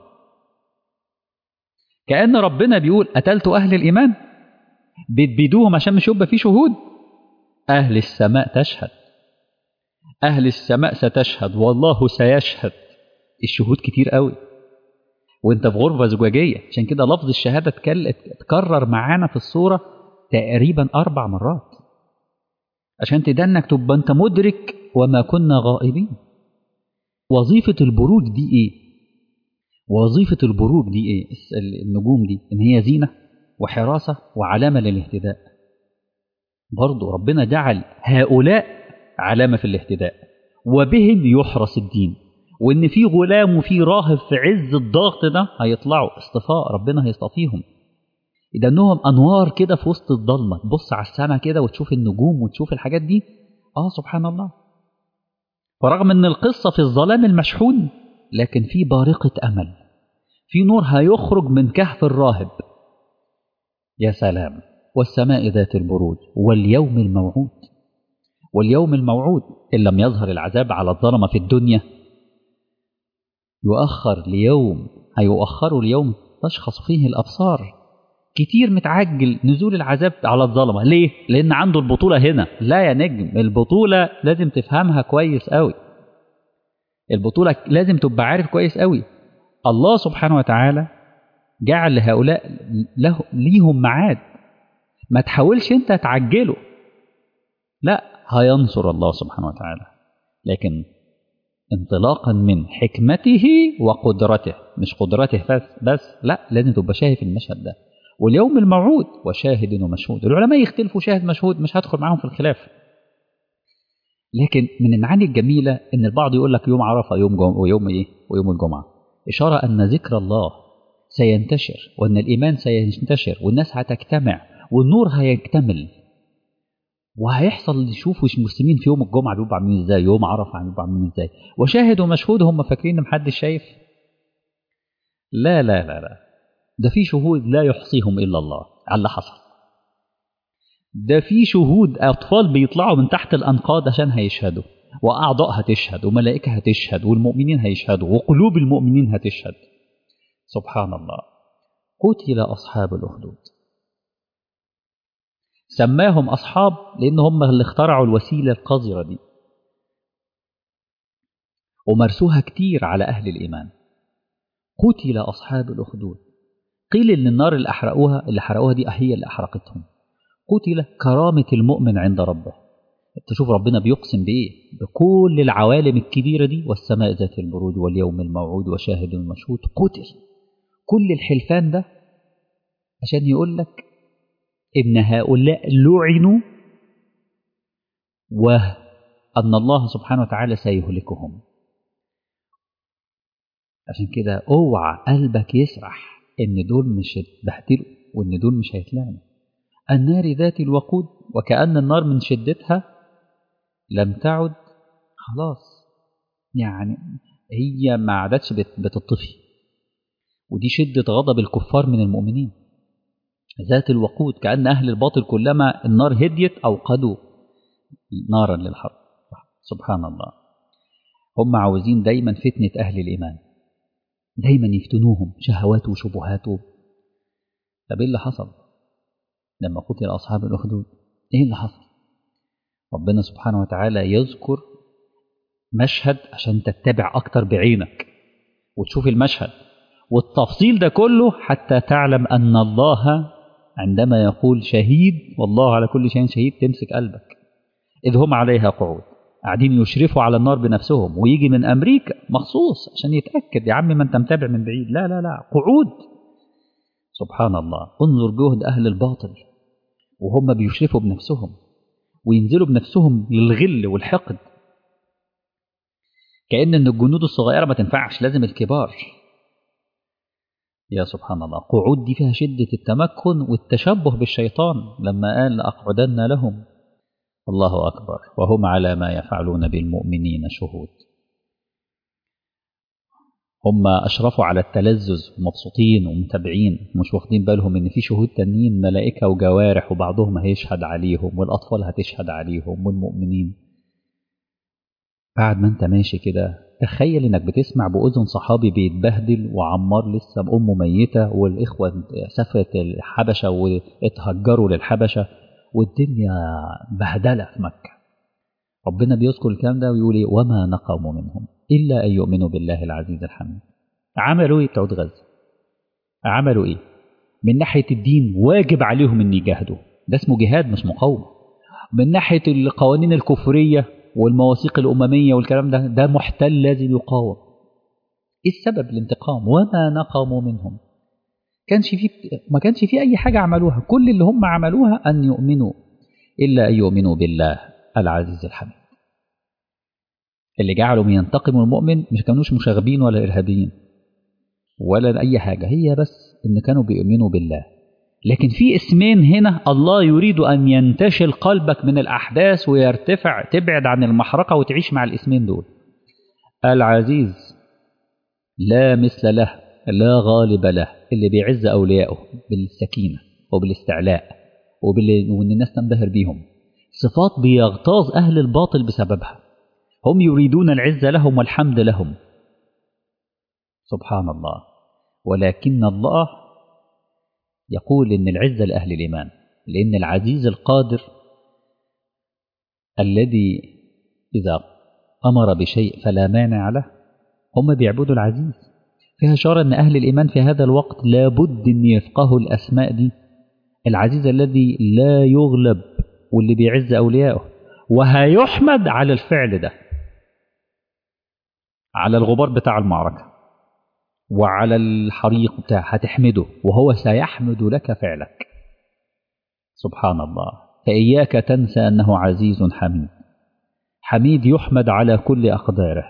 كان ربنا بيقول قتلت اهل الايمان بتبيدوهم عشان مش يبقى في شهود اهل السماء تشهد اهل السماء ستشهد والله سيشهد الشهود كتير قوي وانت في غرفه زجاجيه عشان كده لفظ الشهاده اتكرر معانا في الصوره تقريبا اربع مرات عشان تدنك تبقى انت مدرك وما كنا غائبين وظيفه البروج دي ايه وظيفه البروج دي ايه النجوم دي ان هي زينه وحراسه وعلامه للاهتداء برضو ربنا جعل هؤلاء علامه في الاهتداء وبهم يحرس الدين وان في غلام وفي راهب في عز الضغط ده هيطلعوا اصطفاء ربنا هيصطفيهم لانهم انوار كده في وسط الضلمه تبص على السماء كده وتشوف النجوم وتشوف الحاجات دي اه سبحان الله فرغم ان القصه في الظلام المشحون لكن في بارقه امل في نور هيخرج من كهف الراهب يا سلام والسماء ذات البروج واليوم الموعود واليوم الموعود ان لم يظهر العذاب على الظلمه في الدنيا يؤخر ليوم هيؤخروا ليوم تشخص فيه الابصار كتير متعجل نزول العذاب على الظلمه ليه لان عنده البطوله هنا لا يا نجم البطوله لازم تفهمها كويس قوي البطوله لازم تبقى عارف كويس قوي الله سبحانه وتعالى جعل لهؤلاء له ليهم ميعاد ما تحاولش انت تعجله لا هينصر الله سبحانه وتعالى لكن انطلاقا من حكمته وقدرته مش قدرته بس بس لا لازم تبقى شايف المشهد ده واليوم الموعود وشاهد ومشهود العلماء يختلفوا شاهد مشهود مش هدخل معاهم في الخلاف لكن من المعاني الجميلة إن البعض يقول لك يوم عرفة يوم جم... ويوم إيه ويوم الجمعة إشارة أن ذكر الله سينتشر وأن الإيمان سينتشر والناس هتجتمع والنور هيكتمل وهيحصل يشوفوا المسلمين في يوم الجمعة بيبقوا عاملين ازاي يوم عرفة بيبقوا عاملين ازاي وشاهد ومشهود هم فاكرين ان محدش شايف لا لا لا لا ده في شهود لا يحصيهم الا الله على اللي حصل ده في شهود اطفال بيطلعوا من تحت الانقاض عشان هيشهدوا واعضاء هتشهد وملائكه هتشهد والمؤمنين هيشهدوا وقلوب المؤمنين هتشهد سبحان الله قتل اصحاب الاخدود سماهم اصحاب لان هم اللي اخترعوا الوسيله القذره دي ومارسوها كتير على اهل الايمان قتل اصحاب الاخدود قيل ان النار اللي احرقوها اللي حرقوها دي هي اللي احرقتهم قتل كرامه المؤمن عند ربه تشوف ربنا بيقسم بايه بكل العوالم الكبيره دي والسماء ذات البروج واليوم الموعود وشاهد مشهود قتل كل الحلفان ده عشان يقول لك ان هؤلاء لعنوا وان الله سبحانه وتعالى سيهلكهم عشان كده اوعى قلبك يسرح ان دول مش هيتبهدلوا وان دول مش هيتلعنوا النار ذات الوقود وكأن النار من شدتها لم تعد خلاص يعني هي ما عادتش بتطفي ودي شدة غضب الكفار من المؤمنين ذات الوقود كأن أهل الباطل كلما النار هديت أوقدوا نارا للحرب سبحان الله هم عاوزين دايما فتنة أهل الإيمان دايما يفتنوهم شهوات وشبهات طب ايه اللي حصل لما قتل اصحاب الاخدود ايه اللي حصل ربنا سبحانه وتعالى يذكر مشهد عشان تتبع اكتر بعينك وتشوف المشهد والتفصيل ده كله حتى تعلم ان الله عندما يقول شهيد والله على كل شيء شهيد تمسك قلبك اذ هم عليها قعود قاعدين يشرفوا على النار بنفسهم ويجي من امريكا مخصوص عشان يتاكد يا عم ما انت متابع من بعيد لا لا لا قعود سبحان الله انظر جهد اهل الباطل وهم بيشرفوا بنفسهم وينزلوا بنفسهم للغل والحقد كأن ان الجنود الصغيره ما تنفعش لازم الكبار يا سبحان الله قعود دي فيها شدة التمكن والتشبه بالشيطان لما قال لأقعدن لهم الله أكبر وهم على ما يفعلون بالمؤمنين شهود هم أشرفوا على التلذذ ومبسوطين ومتابعين ومش واخدين بالهم إن في شهود تانيين ملائكة وجوارح وبعضهم هيشهد عليهم والأطفال هتشهد عليهم والمؤمنين بعد ما أنت ماشي كده تخيل إنك بتسمع بأذن صحابي بيتبهدل وعمار لسه أمه ميتة والإخوة سافرت الحبشة واتهجروا للحبشة والدنيا بهدلة في مكة ربنا بيذكر الكلام ده ويقول إيه وما نقموا منهم إلا أن يؤمنوا بالله العزيز الحميد عملوا إيه بتوع غزة عملوا إيه من ناحية الدين واجب عليهم أن يجاهدوا ده اسمه جهاد مش مقاومة من ناحية القوانين الكفرية والمواثيق الأممية والكلام ده ده محتل لازم يقاوم إيه السبب الانتقام وما نقموا منهم كانش في ما كانش في أي حاجة عملوها كل اللي هم عملوها أن يؤمنوا إلا أن يؤمنوا بالله العزيز الحميد اللي جعلهم ينتقموا المؤمن مش كانوش مشاغبين ولا إرهابيين ولا أي حاجة هي بس إن كانوا بيؤمنوا بالله لكن في اسمين هنا الله يريد أن ينتشل قلبك من الأحداث ويرتفع تبعد عن المحرقة وتعيش مع الاسمين دول العزيز لا مثل له لا غالب له اللي بيعز أوليائه بالسكينة وبالاستعلاء وبال... وإن الناس تنبهر بيهم صفات بيغتاظ أهل الباطل بسببها هم يريدون العزة لهم والحمد لهم سبحان الله ولكن الله يقول إن العزة لأهل الإيمان لأن العزيز القادر الذي إذا أمر بشيء فلا مانع له هم بيعبدوا العزيز فيها إشارة أن أهل الإيمان في هذا الوقت لابد أن يفقهوا الأسماء دي العزيز الذي لا يغلب واللي بيعز أوليائه وهيحمد على الفعل ده على الغبار بتاع المعركة وعلى الحريق بتاع هتحمده وهو سيحمد لك فعلك سبحان الله فإياك تنسى أنه عزيز حميد حميد يحمد على كل أقداره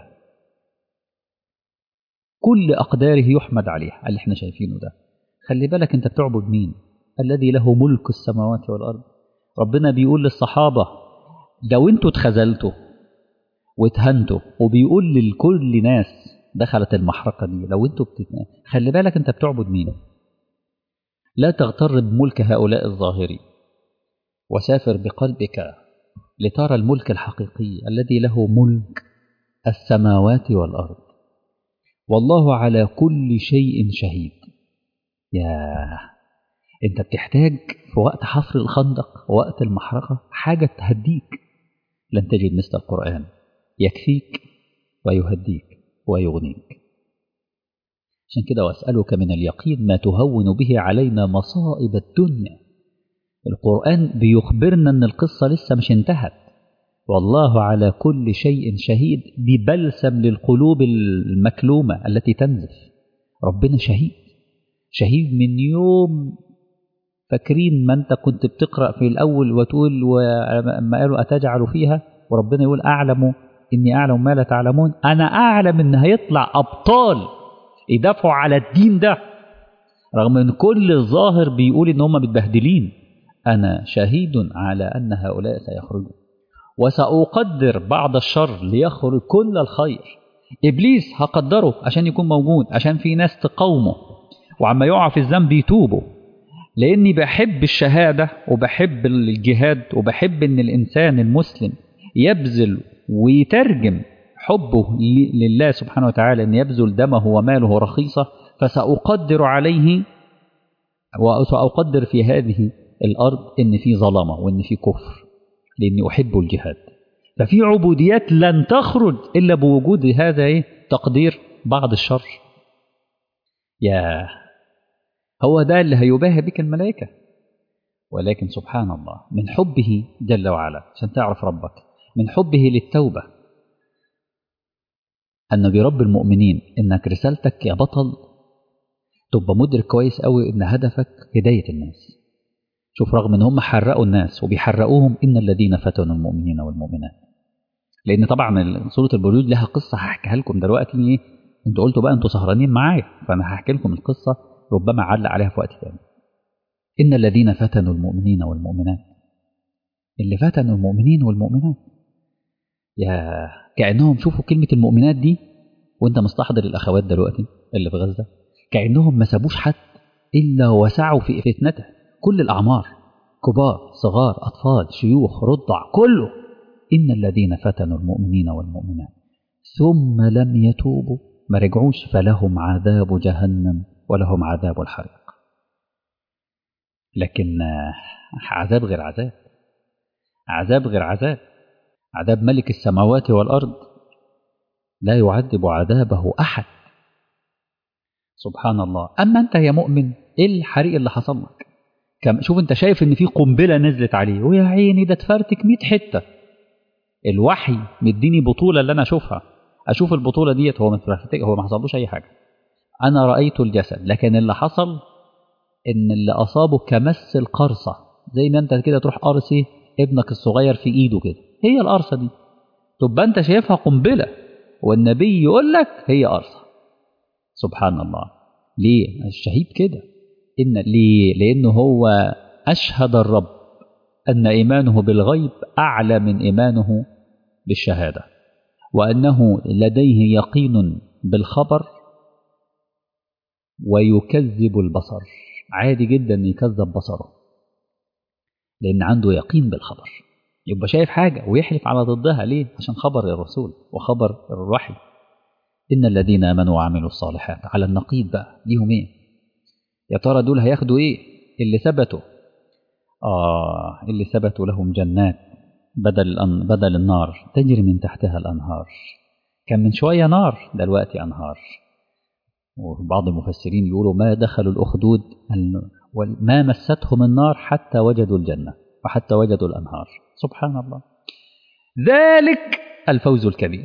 كل أقداره يحمد عليها اللي احنا شايفينه ده خلي بالك انت بتعبد مين الذي له ملك السماوات والأرض ربنا بيقول للصحابة لو انتوا اتخذلتوا واتهنتوا وبيقول لكل ناس دخلت المحرقة دي لو انتوا بتتنا خلي بالك انت بتعبد مين لا تغتر بملك هؤلاء الظاهرين وسافر بقلبك لترى الملك الحقيقي الذي له ملك السماوات والأرض والله على كل شيء شهيد يا انت بتحتاج في وقت حفر الخندق ووقت المحرقة حاجة تهديك لن تجد مثل القرآن يكفيك ويهديك ويغنيك عشان كده واسألك من اليقين ما تهون به علينا مصائب الدنيا القرآن بيخبرنا أن القصة لسه مش انتهت والله على كل شيء شهيد ببلسم للقلوب المكلومة التي تنزف ربنا شهيد شهيد من يوم فاكرين ما انت كنت بتقرأ في الأول وتقول وما قالوا أتجعل فيها وربنا يقول أعلم إني أعلم ما لا تعلمون أنا أعلم إن هيطلع أبطال يدافعوا على الدين ده رغم إن كل الظاهر بيقول إن هم متبهدلين أنا شهيد على أن هؤلاء سيخرجون وسأقدر بعض الشر ليخرج كل الخير إبليس هقدره عشان يكون موجود عشان في ناس تقاومه وعما يقع في الذنب يتوبوا لأني بحب الشهادة وبحب الجهاد وبحب إن الإنسان المسلم يبذل ويترجم حبه لله سبحانه وتعالى أن يبذل دمه وماله رخيصة فسأقدر عليه وأقدر في هذه الأرض إن في ظلمة وإن في كفر لأني أحب الجهاد ففي عبوديات لن تخرج إلا بوجود هذا إيه؟ تقدير بعض الشر يا هو ده اللي هيباهي بك الملائكة ولكن سبحان الله من حبه جل وعلا عشان تعرف ربك من حبه للتوبة أن برب المؤمنين إنك رسالتك يا بطل تبقى مدرك كويس قوي إن هدفك هداية الناس شوف رغم إن هم حرقوا الناس وبيحرقوهم إن الذين فتنوا المؤمنين والمؤمنات لأن طبعا سورة البروج لها قصة هحكيها لكم دلوقتي إيه أنتوا قلتوا بقى أنتوا سهرانين معايا فأنا هحكي لكم القصة ربما علق عليها في وقت ثاني إن الذين فتنوا المؤمنين والمؤمنات اللي فتنوا المؤمنين والمؤمنات يا كأنهم شوفوا كلمة المؤمنات دي وانت مستحضر الأخوات دلوقتي اللي في غزة كأنهم ما سابوش حد إلا وسعوا في فتنته كل الأعمار كبار صغار أطفال شيوخ رضع كله إن الذين فتنوا المؤمنين والمؤمنات ثم لم يتوبوا ما رجعوش فلهم عذاب جهنم ولهم عذاب الحريق لكن عذاب غير عذاب عذاب غير عذاب عذاب ملك السماوات والأرض لا يعذب عذابه أحد سبحان الله أما أنت يا مؤمن إيه الحريق اللي حصل لك كم شوف أنت شايف إن في قنبلة نزلت عليه ويا عيني ده اتفرتك 100 حتة الوحي مديني بطولة اللي أنا أشوفها أشوف البطولة ديت هو هو ما حصلوش أي حاجة أنا رأيت الجسد لكن اللي حصل إن اللي أصابه كمس القرصة زي ما أنت كده تروح قرصي ابنك الصغير في إيده كده هي القرصة دي تبقى أنت شايفها قنبلة والنبي يقول لك هي قرصة سبحان الله ليه الشهيد كده إن ليه لأنه هو أشهد الرب أن إيمانه بالغيب أعلى من إيمانه بالشهادة وأنه لديه يقين بالخبر ويكذب البصر عادي جدا يكذب بصره لأن عنده يقين بالخبر يبقى شايف حاجة ويحلف على ضدها ليه؟ عشان خبر الرسول وخبر الوحي إن الذين آمنوا وعملوا الصالحات على النقيض بقى ليهم إيه؟ يا ترى دول هياخدوا إيه؟ اللي ثبتوا آه اللي ثبتوا لهم جنات بدل بدل النار تجري من تحتها الأنهار كان من شوية نار دلوقتي أنهار وبعض المفسرين يقولوا ما دخلوا الأخدود ما مستهم النار حتى وجدوا الجنة وحتى وجدوا الأنهار سبحان الله ذلك الفوز الكبير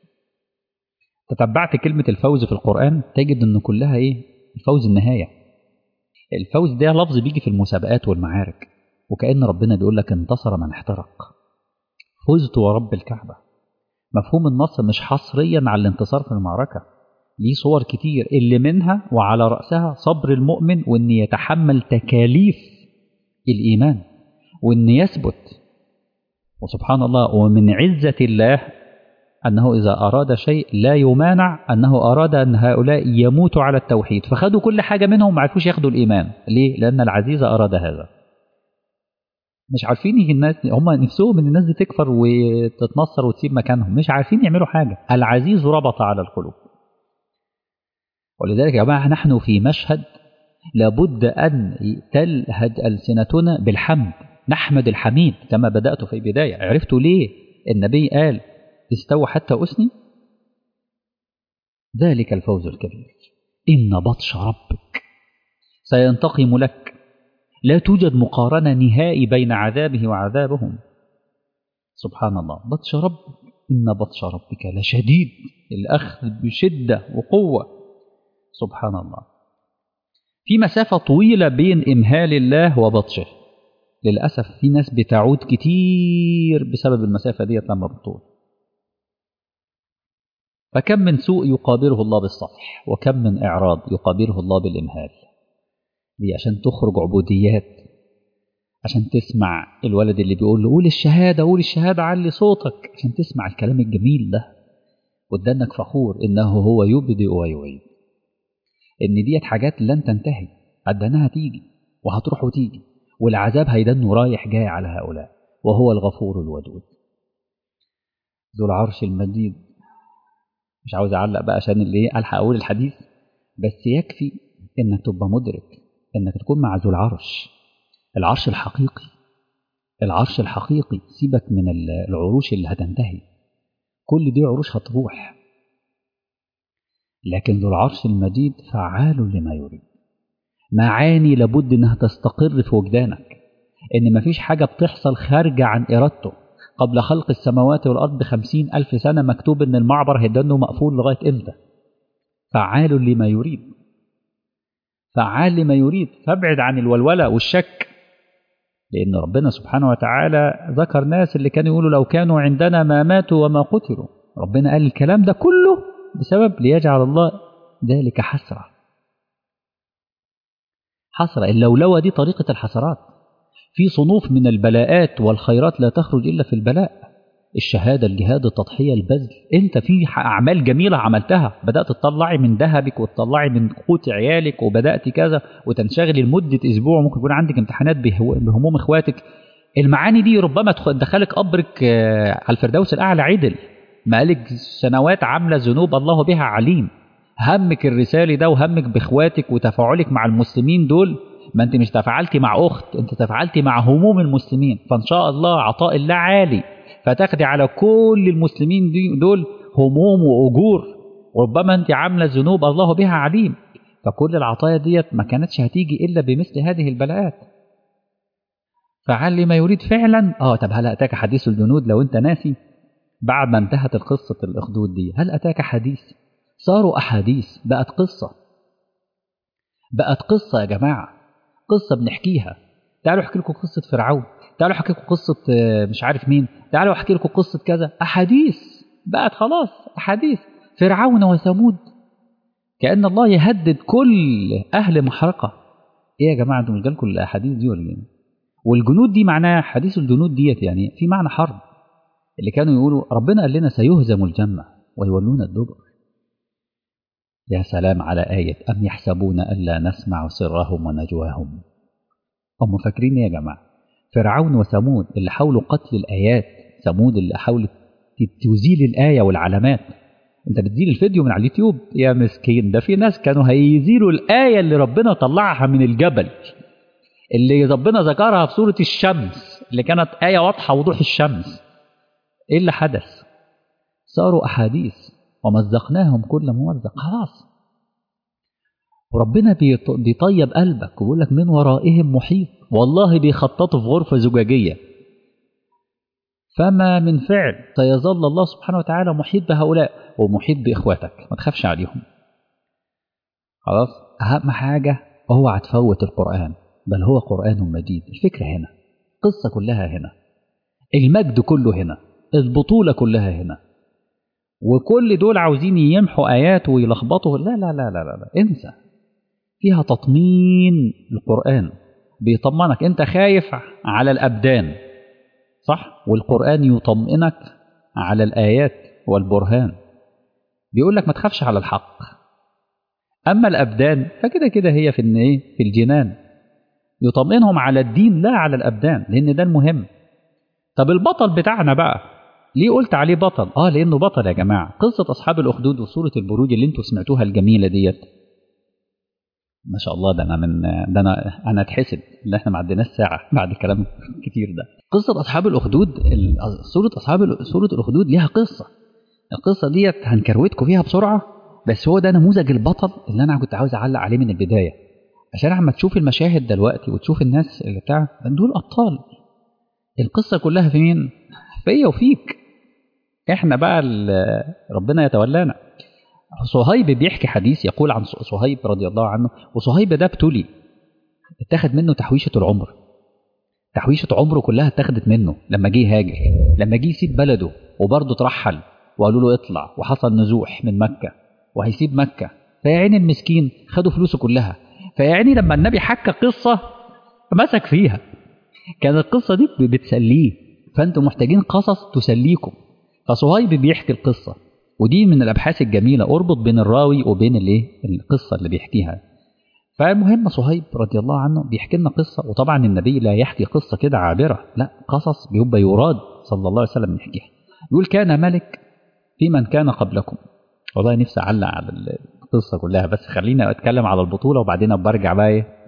تتبعت كلمة الفوز في القرآن تجد أن كلها إيه الفوز النهاية الفوز ده لفظ بيجي في المسابقات والمعارك وكأن ربنا بيقول لك انتصر من احترق فزت ورب الكعبة مفهوم النصر مش حصريا على الانتصار في المعركة ليه صور كتير اللي منها وعلى رأسها صبر المؤمن وأن يتحمل تكاليف الإيمان وأن يثبت وسبحان الله ومن عزة الله أنه إذا أراد شيء لا يمانع أنه أراد أن هؤلاء يموتوا على التوحيد فخدوا كل حاجة منهم ما عرفوش ياخدوا الإيمان ليه؟ لأن العزيز أراد هذا مش عارفين الناس هم نفسهم ان الناس دي تكفر وتتنصر وتسيب مكانهم مش عارفين يعملوا حاجه العزيز ربط على القلوب ولذلك يا جماعه نحن في مشهد لابد ان تلهج السنتنا بالحمد نحمد الحميد كما بدات في البدايه عرفتوا ليه النبي قال استوى حتى أسني ذلك الفوز الكبير إن بطش ربك سينتقم لك لا توجد مقارنة نهائي بين عذابه وعذابهم سبحان الله بطش ربك إن بطش ربك لشديد الأخذ بشدة وقوة سبحان الله في مسافة طويلة بين إمهال الله وبطشه للأسف في ناس بتعود كتير بسبب المسافة ديت لما بتطول فكم من سوء يقابله الله بالصفح وكم من إعراض يقابله الله بالإمهال دي عشان تخرج عبوديات عشان تسمع الولد اللي بيقول له قول الشهادة قول الشهادة علي صوتك عشان تسمع الكلام الجميل ده وتدنك فخور إنه هو يبدئ ويعيد إن ديت حاجات لن تنتهي أدناها تيجي وهتروح وتيجي والعذاب هيدنه رايح جاي على هؤلاء وهو الغفور الودود ذو العرش المجيد مش عاوز اعلق بقى عشان اللي ايه الحق اقول الحديث بس يكفي انك تبقى مدرك انك تكون مع ذو العرش العرش الحقيقي العرش الحقيقي سيبك من العروش اللي هتنتهي كل دي عروش هتروح لكن ذو العرش المجيد فعال لما يريد معاني لابد انها تستقر في وجدانك ان مفيش حاجة بتحصل خارجة عن ارادته قبل خلق السماوات والارض بخمسين الف سنة مكتوب ان المعبر هيدنه مقفول لغاية امتى فعال لما يريد فعال لما يريد فابعد عن الولولة والشك لأن ربنا سبحانه وتعالى ذكر ناس اللي كانوا يقولوا لو كانوا عندنا ما ماتوا وما قتلوا ربنا قال الكلام ده كله بسبب ليجعل الله ذلك حسرة حسرة اللولوة دي طريقة الحسرات في صنوف من البلاءات والخيرات لا تخرج إلا في البلاء الشهادة الجهاد التضحية البذل انت في أعمال جميلة عملتها بدأت تطلعي من ذهبك وتطلعي من قوت عيالك وبدأت كذا وتنشغلي لمدة أسبوع ممكن يكون عندك امتحانات بهموم إخواتك المعاني دي ربما تدخلك قبرك على الفردوس الأعلى عدل مالك سنوات عاملة ذنوب الله بها عليم همك الرسالي ده وهمك بإخواتك وتفاعلك مع المسلمين دول ما انت مش تفاعلتي مع أخت انت تفاعلتي مع هموم المسلمين فإن شاء الله عطاء الله عالي فتاخدي على كل المسلمين دي دول هموم وأجور وربما أنت عاملة ذنوب الله بها عليم فكل العطايا ديت ما كانتش هتيجي إلا بمثل هذه البلاءات فعل ما يريد فعلا اه طب هل أتاك حديث الجنود لو أنت ناسي بعد ما انتهت القصة الأخدود دي هل أتاك حديث صاروا أحاديث بقت قصة بقت قصة يا جماعة قصة بنحكيها تعالوا احكي لكم قصة فرعون تعالوا احكي لكم قصة مش عارف مين تعالوا احكي لكم قصة كذا أحاديث بقت خلاص أحاديث فرعون وثمود كأن الله يهدد كل أهل محرقة إيه يا جماعة انتوا مش جالكم الأحاديث دي ولا إيه؟ والجنود دي معناها حديث الجنود ديت يعني في معنى حرب اللي كانوا يقولوا ربنا قال لنا سيهزم الجنة ويولون الدبر يا سلام على آية أم يحسبون ألا نسمع سرهم ونجواهم هم فاكرين يا جماعة فرعون وثمود اللي حاولوا قتل الآيات ثمود اللي حاولت تزيل الآية والعلامات انت بتزيل الفيديو من على اليوتيوب يا مسكين ده في ناس كانوا هيزيلوا الآية اللي ربنا طلعها من الجبل اللي ربنا ذكرها في سورة الشمس اللي كانت آية واضحة وضوح الشمس ايه اللي حدث صاروا أحاديث ومزقناهم كل ممزق خلاص وربنا بيطيب قلبك ويقول لك من ورائهم محيط والله بيخططوا في غرفة زجاجية فما من فعل سيظل الله سبحانه وتعالى محيط بهؤلاء ومحيط بإخواتك ما تخافش عليهم خلاص أهم حاجة اوعى تفوت القرآن بل هو قرآن مجيد الفكرة هنا القصة كلها هنا المجد كله هنا البطولة كلها هنا وكل دول عاوزين يمحوا آيات ويلخبطوا لا لا لا لا لا, لا. انسى فيها تطمين القرآن بيطمنك انت خايف على الأبدان صح والقرآن يطمئنك على الآيات والبرهان بيقول لك ما تخافش على الحق أما الأبدان فكده كده هي في ايه في الجنان يطمئنهم على الدين لا على الأبدان لأن ده المهم طب البطل بتاعنا بقى ليه قلت عليه بطل اه لانه بطل يا جماعه قصه اصحاب الاخدود وسوره البروج اللي انتوا سمعتوها الجميله ديت ما شاء الله ده انا من ده انا انا اتحسد ان احنا ما عديناش ساعه بعد الكلام الكتير ده قصه اصحاب الاخدود سوره اصحاب سوره الاخدود ليها قصه القصه ديت هنكروتكم فيها بسرعه بس هو ده نموذج البطل اللي انا كنت عاوز اعلق عليه من البدايه عشان عما تشوف المشاهد دلوقتي وتشوف الناس اللي بتاع دول ابطال القصه كلها في مين فيا وفيك احنا بقى ربنا يتولانا صهيب بيحكي حديث يقول عن صهيب رضي الله عنه وصهيب ده ابتلي اتخذ منه تحويشة العمر تحويشة عمره كلها اتخذت منه لما جه هاجر لما جه يسيب بلده وبرضه ترحل وقالوا له اطلع وحصل نزوح من مكة وهيسيب مكة فيا عيني المسكين خدوا فلوسه كلها فيا عيني لما النبي حكى قصة مسك فيها كانت القصة دي بتسليه فانتم محتاجين قصص تسليكم فصهيب بيحكي القصة ودي من الأبحاث الجميلة أربط بين الراوي وبين الايه القصة اللي بيحكيها فالمهم صهيب رضي الله عنه بيحكي لنا قصة وطبعا النبي لا يحكي قصة كده عابرة لا قصص بيبقى يراد صلى الله عليه وسلم يحكيها يقول كان ملك في من كان قبلكم والله نفسي أعلق على القصة كلها بس خلينا أتكلم على البطولة وبعدين برجع بقى إيه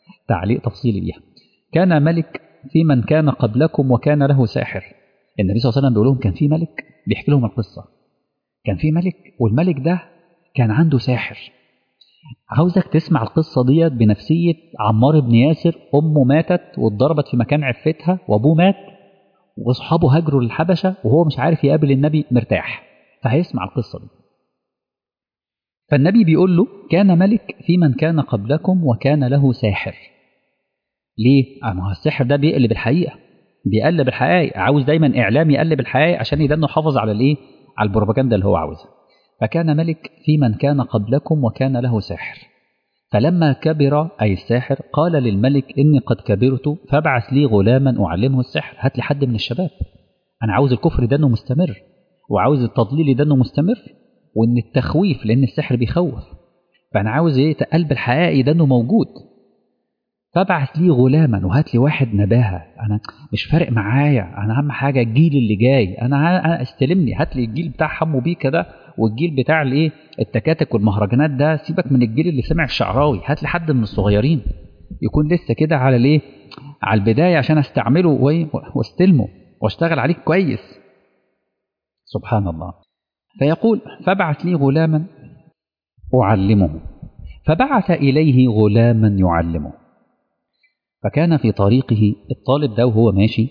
تعليق تفصيلي ليها كان ملك في من كان قبلكم وكان له ساحر النبي صلى الله عليه وسلم بيقول لهم كان في ملك بيحكي لهم القصة كان في ملك والملك ده كان عنده ساحر عاوزك تسمع القصة ديت بنفسية عمار بن ياسر أمه ماتت واتضربت في مكان عفتها وأبوه مات وأصحابه هاجروا للحبشة وهو مش عارف يقابل النبي مرتاح فهيسمع القصة دي فالنبي بيقول له كان ملك في من كان قبلكم وكان له ساحر ليه؟ ما هو السحر ده بيقلب الحقيقة بيقلب الحقائق عاوز دايما إعلام يقلب الحقائق عشان يدنه حافظ على الإيه؟ على البروباجندا اللي هو عاوزها فكان ملك في من كان قبلكم وكان له ساحر فلما كبر أي الساحر قال للملك إني قد كبرت فابعث لي غلاما أعلمه السحر هات لي حد من الشباب أنا عاوز الكفر ده إنه مستمر وعاوز التضليل ده إنه مستمر وإن التخويف لأن السحر بيخوف فأنا عاوز إيه قلب الحقائق ده إنه موجود فابعث لي غلاما وهات لي واحد نباهه انا مش فارق معايا انا اهم حاجه الجيل اللي جاي انا استلمني هات لي الجيل بتاع حمو بيكا ده والجيل بتاع الايه التكاتك والمهرجانات ده سيبك من الجيل اللي سمع الشعراوي هات لي حد من الصغيرين يكون لسه كده على الايه على البدايه عشان استعمله واستلمه واشتغل عليه كويس سبحان الله فيقول فابعث لي غلاما اعلمه فبعث اليه غلاما يعلمه فكان في طريقه الطالب ده وهو ماشي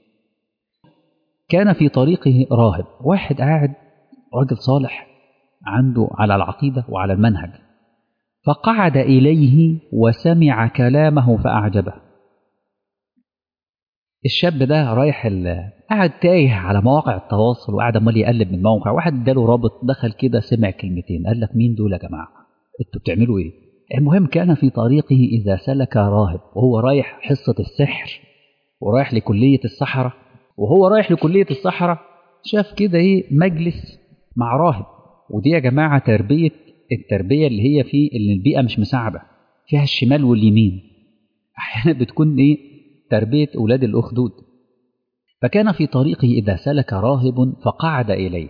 كان في طريقه راهب واحد قاعد راجل صالح عنده على العقيدة وعلى المنهج فقعد إليه وسمع كلامه فأعجبه الشاب ده رايح قاعد تايه على مواقع التواصل وقاعد عمال يقلب من موقع واحد اداله رابط دخل كده سمع كلمتين قال لك مين دول يا جماعه انتوا بتعملوا ايه المهم كان في طريقه إذا سلك راهب وهو رايح حصة السحر ورايح لكلية السحرة وهو رايح لكلية السحرة شاف كده إيه مجلس مع راهب ودي يا جماعة تربية التربية اللي هي في اللي البيئة مش مساعدة فيها الشمال واليمين أحيانا بتكون إيه تربية أولاد الأخدود فكان في طريقه إذا سلك راهب فقعد إليه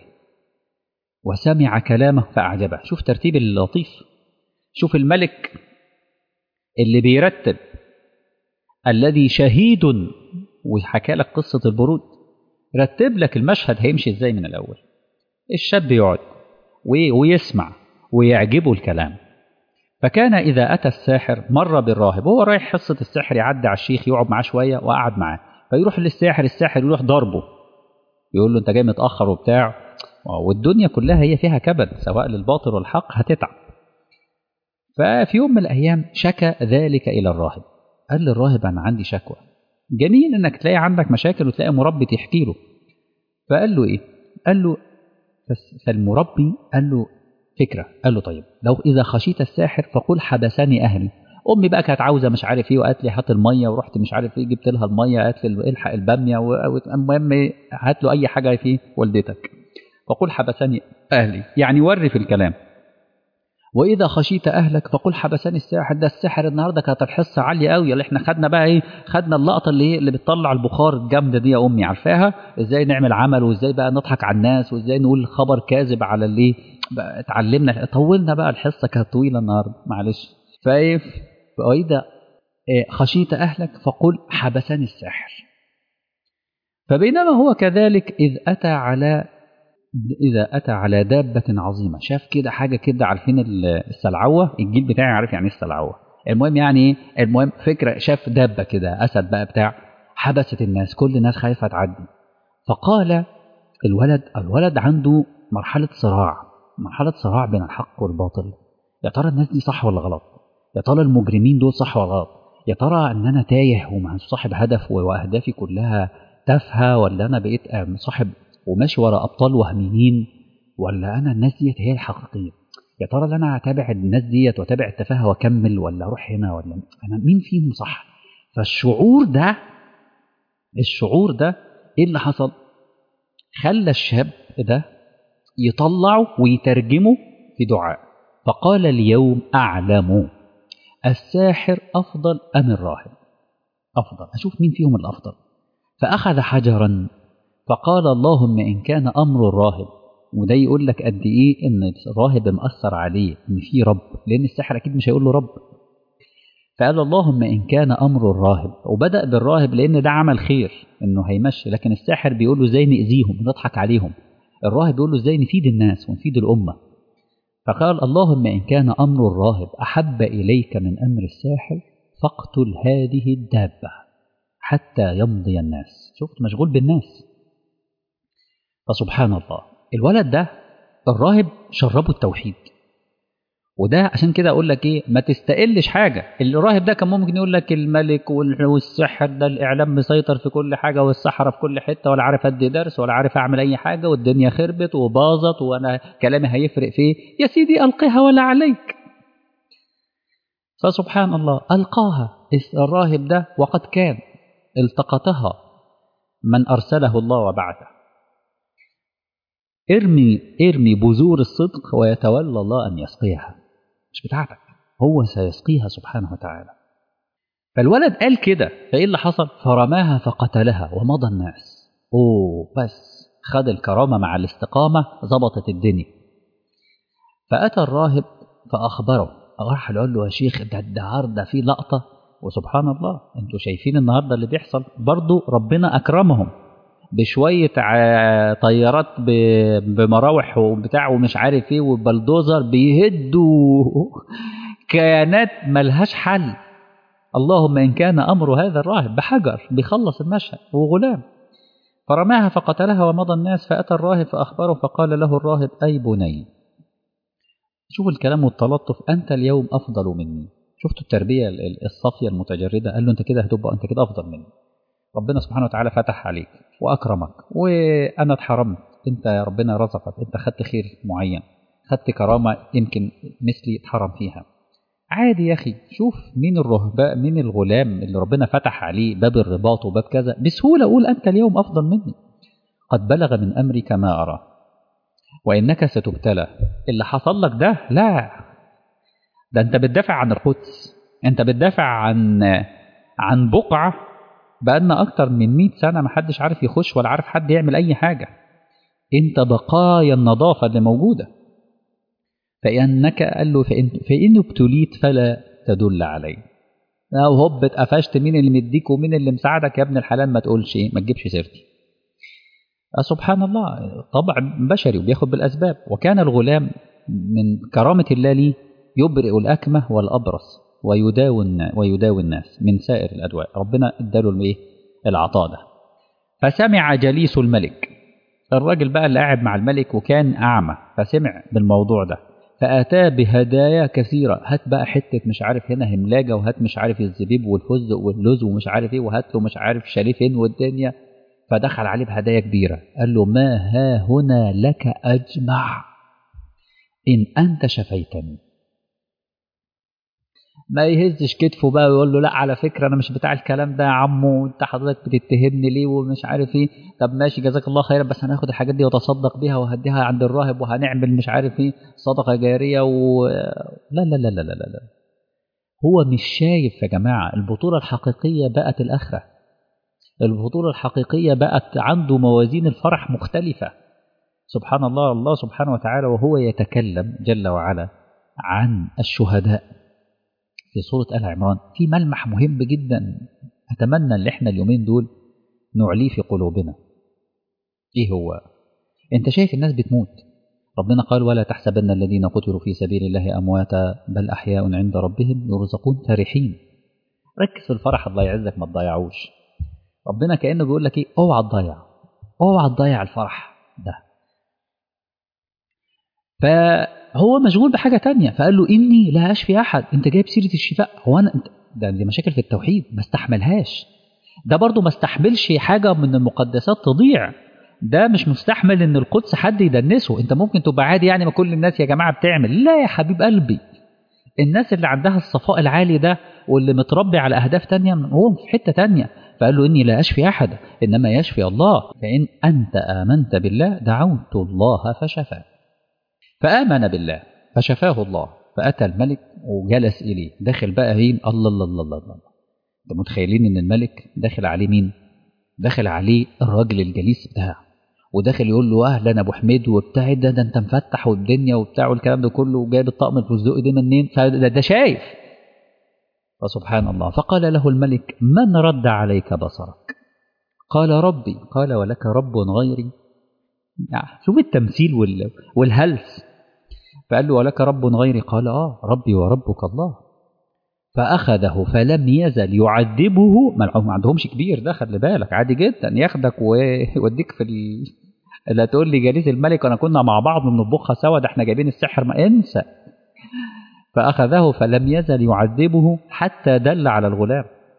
وسمع كلامه فأعجبه شوف ترتيب اللطيف شوف الملك اللي بيرتب الذي شهيد وحكى لك قصة البرود رتب لك المشهد هيمشي ازاي من الأول الشاب يقعد ويسمع ويعجبه الكلام فكان إذا أتى الساحر مر بالراهب هو رايح حصة السحر يعدي على الشيخ يقعد معاه شوية وقعد معاه فيروح للساحر الساحر يروح ضربه يقول له أنت جاي متأخر وبتاع والدنيا كلها هي فيها كبد سواء للباطل والحق هتتعب ففي يوم من الأيام شكى ذلك إلى الراهب قال للراهب أنا عندي شكوى جميل إنك تلاقي عندك مشاكل وتلاقي مربي تحكي له فقال له إيه قال له فالمربي قال له فكرة قال له طيب لو إذا خشيت الساحر فقل حبسني أهلي أمي بقى كانت عاوزة مش عارف إيه وقالت لي هات المية ورحت مش عارف إيه جبت لها المية قالت لي الحق البامية المهم هات له أي حاجة في والدتك فقل حبسني أهلي يعني وري في الكلام واذا خشيت اهلك فقل حبسني الساحر ده السحر النهارده كانت الحصه عاليه قوي اللي احنا خدنا بقى ايه خدنا اللقطه اللي ايه اللي بتطلع البخار الجامده دي يا امي عارفاها ازاي نعمل عمل وازاي بقى نضحك على الناس وازاي نقول خبر كاذب على اللي اتعلمنا طولنا بقى الحصه كانت طويله النهارده معلش فايه واذا خشيت اهلك فقل حبسني الساحر فبينما هو كذلك اذ اتى على إذا أتى على دابة عظيمة شاف كده حاجة كده عارفين السلعوة الجيل بتاعي عارف يعني السلعوة المهم يعني ايه المهم فكرة شاف دابة كده أسد بقى بتاع حبست الناس كل الناس خايفة تعدي فقال الولد الولد عنده مرحلة صراع مرحلة صراع بين الحق والباطل يا ترى الناس دي صح ولا غلط يا ترى المجرمين دول صح ولا غلط يا ترى ان انا تايه ومش صاحب هدف واهدافي كلها تافهه ولا انا بقيت صاحب وماشي ورا ابطال وهميين ولا انا الناس ديت هي الحقيقيه يا ترى اللي انا اتابع الناس ديت واتابع التفاهه واكمل ولا اروح هنا ولا انا مين فيهم صح فالشعور ده الشعور ده ايه اللي حصل خلى الشاب ده يطلعه ويترجمه في دعاء فقال اليوم اعلم الساحر افضل ام الراهب افضل اشوف مين فيهم الافضل فاخذ حجرا فقال اللهم إن كان أمر الراهب وده يقول لك قد إيه إن الراهب مأثر عليه إن في رب لأن السحر أكيد مش هيقول له رب فقال اللهم إن كان أمر الراهب وبدأ بالراهب لأن ده عمل خير إنه هيمشي لكن الساحر بيقول له إزاي نأذيهم ونضحك عليهم الراهب بيقول له إزاي نفيد الناس ونفيد الأمة فقال اللهم إن كان أمر الراهب أحب إليك من أمر الساحر فاقتل هذه الدابة حتى يمضي الناس شفت مشغول بالناس فسبحان الله الولد ده الراهب شربه التوحيد وده عشان كده اقول لك ايه ما تستقلش حاجه الراهب ده كان ممكن يقول لك الملك والسحر ده الاعلام مسيطر في كل حاجه والسحره في كل حته ولا عارف ادي درس ولا عارف اعمل اي حاجه والدنيا خربت وباظت وانا كلامي هيفرق فيه يا سيدي القها ولا عليك فسبحان الله القاها الراهب ده وقد كان التقطها من ارسله الله وبعثه ارمي ارمي بذور الصدق ويتولى الله ان يسقيها مش بتاعتك هو سيسقيها سبحانه وتعالى فالولد قال كده فايه اللي حصل فرماها فقتلها ومضى الناس اوه بس خد الكرامه مع الاستقامه ظبطت الدنيا فاتى الراهب فاخبره راح قال له يا شيخ ده الدعار ده فيه لقطه وسبحان الله انتوا شايفين النهارده اللي بيحصل برضو ربنا اكرمهم بشويه طيارات بمراوح وبتاع ومش عارف ايه وبلدوزر بيهدوا كيانات ملهاش حل اللهم ان كان امر هذا الراهب بحجر بيخلص المشهد وغلام فرماها فقتلها ومضى الناس فاتى الراهب فاخبره فقال له الراهب اي بني شوف الكلام والتلطف انت اليوم افضل مني شفتوا التربيه الصافيه المتجرده قال له انت كده هتبقى انت كده افضل مني ربنا سبحانه وتعالى فتح عليك واكرمك وانا اتحرمت انت يا ربنا رزقك انت خدت خير معين خدت كرامه يمكن مثلي اتحرم فيها عادي يا اخي شوف مين الرهباء مين الغلام اللي ربنا فتح عليه باب الرباط وباب كذا بسهوله قول انت اليوم افضل مني قد بلغ من امرك ما ارى وانك ستبتلى اللي حصل لك ده لا ده انت بتدافع عن القدس انت بتدافع عن عن بقعه بقالنا أكتر من 100 سنة ما حدش عارف يخش ولا عارف حد يعمل أي حاجة أنت بقايا النظافة اللي موجودة فإنك قال له فإن, فإن ابتليت فلا تدل علي لو هوب اتقفشت مين اللي مديك ومين اللي مساعدك يا ابن الحلال ما تقولش ايه ما تجيبش سيرتي سبحان الله طبع بشري وبياخد بالأسباب وكان الغلام من كرامة الله لي يبرئ الأكمة والأبرص ويداوي ويداوي الناس من سائر الادواء ربنا اداله الايه العطاء ده فسمع جليس الملك الراجل بقى اللي قاعد مع الملك وكان اعمى فسمع بالموضوع ده فاتاه بهدايا كثيره هات بقى حته مش عارف هنا هملاجه وهات مش عارف الزبيب والفستق واللوز ومش عارف ايه وهات له مش عارف شاليه فين والدنيا فدخل عليه بهدايا كبيره قال له ما ها هنا لك اجمع ان انت شفيتني ما يهزش كتفه بقى ويقول له لا على فكره انا مش بتاع الكلام ده يا عمو انت حضرتك بتتهمني ليه ومش عارف ايه طب ماشي جزاك الله خيرا بس هناخد الحاجات دي واتصدق بيها وهديها عند الراهب وهنعمل مش عارف ايه صدقه جاريه و لا لا لا لا لا لا هو مش شايف يا جماعه البطوله الحقيقيه بقت الاخره البطوله الحقيقيه بقت عنده موازين الفرح مختلفه سبحان الله الله سبحانه وتعالى وهو يتكلم جل وعلا عن الشهداء في سورة آل عمران في ملمح مهم جدا أتمنى أن احنا اليومين دول نعليه في قلوبنا إيه هو أنت شايف الناس بتموت ربنا قال ولا تحسبن الذين قتلوا في سبيل الله أمواتا بل أحياء عند ربهم يرزقون فرحين ركز في الفرح الله يعزك ما تضيعوش ربنا كأنه بيقول لك إيه اوعى تضيع اوعى تضيع الفرح ده فهو مشغول بحاجة تانية فقال له إني لا أشفي أحد أنت جايب سيرة الشفاء هو أنا أنت ده دي مشاكل في التوحيد ما استحملهاش ده برضه ما استحملش حاجة من المقدسات تضيع ده مش مستحمل ان القدس حد يدنسه انت ممكن تبقى عادي يعني ما كل الناس يا جماعه بتعمل لا يا حبيب قلبي الناس اللي عندها الصفاء العالي ده واللي متربي على اهداف تانية هو في حته تانية فقال له اني لا اشفي احد انما يشفي الله فان انت امنت بالله دعوت الله فشفاك فامن بالله فشفاه الله فاتى الملك وجلس اليه داخل بقى مين الله الله الله الله, الله. انتوا متخيلين ان الملك داخل عليه مين داخل عليه الراجل الجليس بتاعه وداخل يقول له اهلا ابو حميد وبتاع ده ده انت مفتح والدنيا وبتاع والكلام ده كله وجايب الطقم الفستقي ده منين فده ده شايف فسبحان الله فقال له الملك من رد عليك بصرك قال ربي قال ولك رب غيري يعني شوف التمثيل وال... والهلس فقال له ولك رب غيري قال آه ربي وربك الله فأخذه فلم يزل يعذبه ما عندهمش كبير ده خلي بالك عادي جدا ياخدك ويوديك في ال... لا تقول لي جليس الملك انا كنا مع بعض بنطبخها سوا ده احنا جايبين السحر ما انسى فأخذه فلم يزل يعذبه حتى دل على الغلام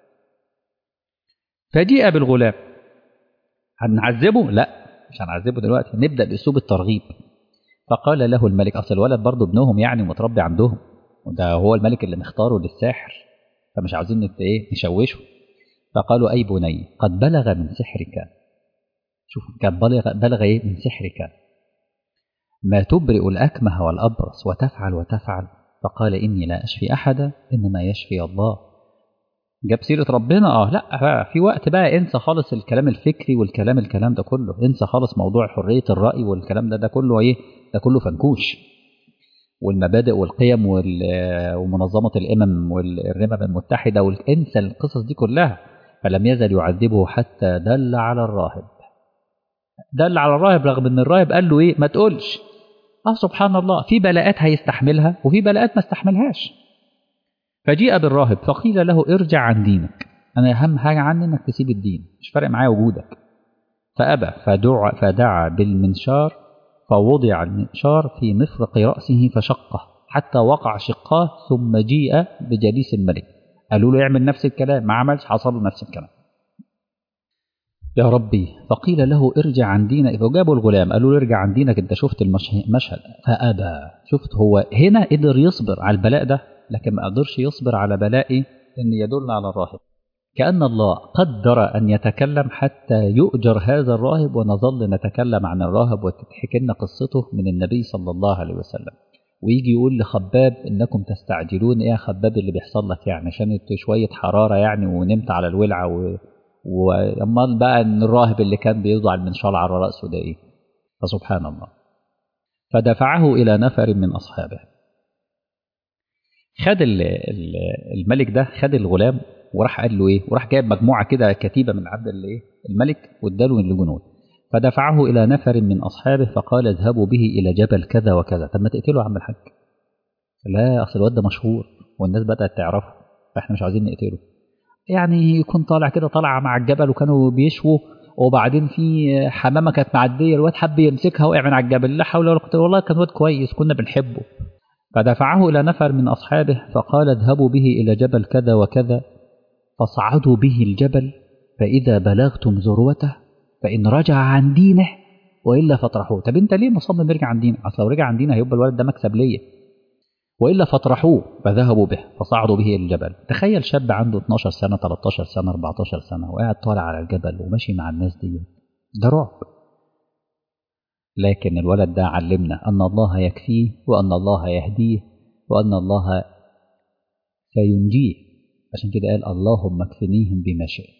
فجيء بالغلام هنعذبه لا مش هنعذبه دلوقتي نبدأ بأسلوب الترغيب فقال له الملك أصل الولد برضه ابنهم يعني ومتربي عندهم وده هو الملك اللي مختاره للساحر فمش عاوزين ايه نشوشه فقالوا أي بني قد بلغ من سحرك شوف كان بلغ, بلغ ايه من سحرك ما تبرئ الأكمه والأبرص وتفعل وتفعل فقال إني لا أشفي أحدا إنما يشفي الله جاب سيرة ربنا اه لا في وقت بقى انسى خالص الكلام الفكري والكلام الكلام ده كله انسى خالص موضوع حرية الرأي والكلام ده ده كله ايه ده كله فنكوش والمبادئ والقيم ومنظمة الأمم والرمم المتحدة انسى القصص دي كلها فلم يزل يعذبه حتى دل على الراهب دل على الراهب رغم ان الراهب قال له ايه ما تقولش اه سبحان الله في بلاءات هيستحملها وفي بلاءات ما استحملهاش فجيء بالراهب فقيل له ارجع عن دينك انا اهم حاجه عندي انك تسيب الدين مش فارق معايا وجودك فابى فدعا فدعا بالمنشار فوضع المنشار في مفرق راسه فشقه حتى وقع شقاه ثم جيء بجليس الملك قالوا له اعمل نفس الكلام ما عملش حصل له نفس الكلام يا ربي فقيل له ارجع عن دينك فجابوا الغلام قالوا له ارجع عن دينك انت شفت المشهد فابى شفت هو هنا قدر يصبر على البلاء ده لكن ما قدرش يصبر على بلاء ان يدل على الراهب كأن الله قدر أن يتكلم حتى يؤجر هذا الراهب ونظل نتكلم عن الراهب وتتحكي لنا قصته من النبي صلى الله عليه وسلم ويجي يقول لخباب انكم تستعجلون ايه يا خباب اللي بيحصل لك يعني عشان شويه حراره يعني ونمت على الولعه و... وامال بقى ان الراهب اللي كان بيوضع المنشار على راسه ده ايه فسبحان الله فدفعه الى نفر من اصحابه خد الملك ده خد الغلام وراح قال له ايه وراح جايب مجموعه كده كتيبه من عبد الايه الملك واداله للجنود فدفعه الى نفر من اصحابه فقال اذهبوا به الى جبل كذا وكذا طب ما تقتله يا عم الحاج لا اصل الواد ده مشهور والناس بدات تعرفه فاحنا مش عايزين نقتله يعني يكون طالع كده طالع مع الجبل وكانوا بيشووا وبعدين في حمامه كانت معديه الواد حب يمسكها وقع من على الجبل لا حول ولا قوه والله كان واد كويس كنا بنحبه فدفعه الى نفر من اصحابه فقال اذهبوا به الى جبل كذا وكذا فصعدوا به الجبل فاذا بلغتم ذروته فان رجع عن دينه والا فاطرحوه طب انت ليه مصمم يرجع عن دينه اصل لو رجع عن دينه هيبقى الولد ده مكسب ليا والا فاطرحوه فذهبوا به فصعدوا به الى الجبل تخيل شاب عنده 12 سنه 13 سنه 14 سنه وقاعد طالع على الجبل وماشي مع الناس دي ده رعب لكن الولد ده علمنا ان الله يكفيه وان الله يهديه وان الله سينجيه عشان كده قال اللهم اكفنيهم بما شئت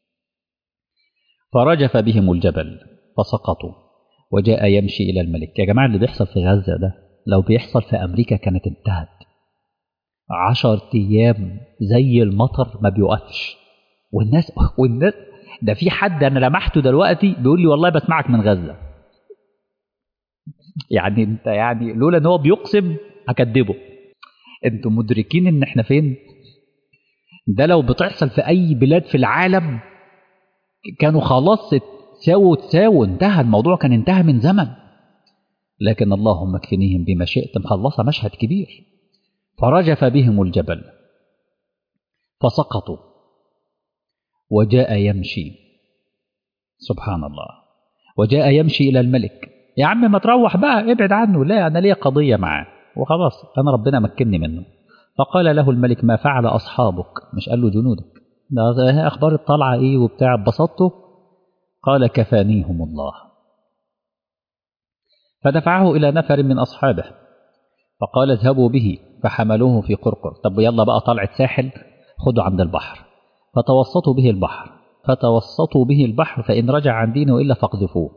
فرجف بهم الجبل فسقطوا وجاء يمشي الى الملك يا جماعه اللي بيحصل في غزه ده لو بيحصل في أمريكا كانت انتهت عشر أيام زي المطر ما بيوقفش والناس والناس ده في حد أنا لمحته دلوقتي بيقول لي والله بسمعك من غزة يعني انت يعني لولا ان هو بيقسم هكدبه انتوا مدركين ان احنا فين ده لو بتحصل في اي بلاد في العالم كانوا خلاص تساووا تساووا انتهى الموضوع كان انتهى من زمن لكن اللهم اكفنيهم بما شئت مخلصة مشهد كبير فرجف بهم الجبل فسقطوا وجاء يمشي سبحان الله وجاء يمشي إلى الملك يا عم ما تروح بقى ابعد عنه لا أنا ليا قضية معاه وخلاص أنا ربنا مكنني منه فقال له الملك ما فعل أصحابك مش قال له جنودك ده أخبار الطلعة إيه وبتاع بسطته قال كفانيهم الله فدفعه إلى نفر من أصحابه فقال اذهبوا به فحملوه في قرقر طب يلا بقى طلعت ساحل خدوا عند البحر فتوسطوا به البحر فتوسطوا به البحر فإن رجع عن دينه إلا فاقذفوه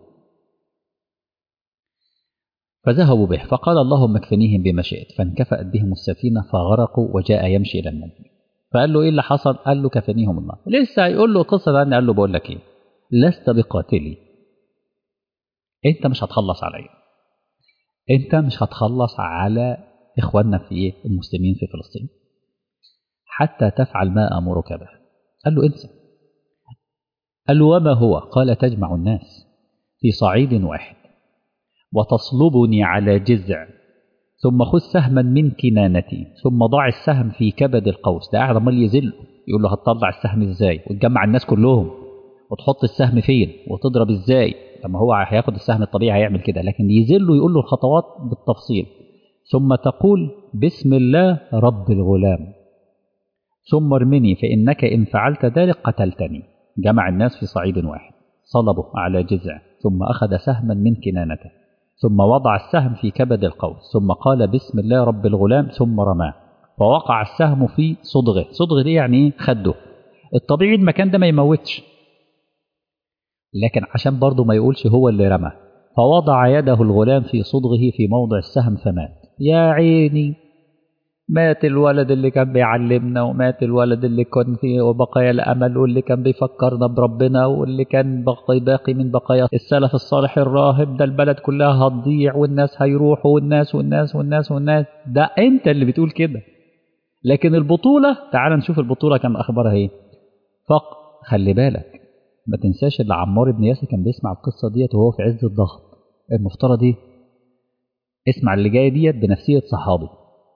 فذهبوا به فقال اللهم اكفنيهم بما شئت فانكفأت بهم السفينة فغرقوا وجاء يمشي إلى الملك فقال له ايه اللي حصل قال له كفنيهم الله لسه هيقول له القصه ده قال له بقول لك ايه لست بقاتلي انت مش هتخلص عليا انت مش هتخلص على اخواننا في ايه المسلمين في فلسطين حتى تفعل ما امرك به قال له انسى قال له وما هو قال تجمع الناس في صعيد واحد وتصلبني على جذع ثم خذ سهما من كنانتي ثم ضع السهم في كبد القوس ده قاعد عمال يذله يقول له هتطلع السهم ازاي وتجمع الناس كلهم وتحط السهم فين وتضرب ازاي لما هو هياخد السهم الطبيعي هيعمل كده لكن يذله يقول له الخطوات بالتفصيل ثم تقول بسم الله رب الغلام ثم ارمني فإنك إن فعلت ذلك قتلتني جمع الناس في صعيد واحد صلبه على جذع ثم أخذ سهما من كنانته ثم وضع السهم في كبد القوس ثم قال بسم الله رب الغلام ثم رماه فوقع السهم في صدغه صدغه دي يعني خده الطبيعي المكان ده ما يموتش لكن عشان برضه ما يقولش هو اللي رمى فوضع يده الغلام في صدغه في موضع السهم فمات يا عيني مات الولد اللي كان بيعلمنا ومات الولد اللي كان فيه بقايا الامل واللي كان بيفكرنا بربنا واللي كان باقي باقي من بقايا السلف الصالح الراهب ده البلد كلها هتضيع والناس هيروحوا والناس والناس والناس والناس ده انت اللي بتقول كده لكن البطولة تعال نشوف البطولة كان اخبارها ايه فق خلي بالك ما تنساش اللي عمار بن ياسر كان بيسمع القصة ديت وهو في عز الضغط المفترض ايه اسمع اللي جاي ديت بنفسية صحابي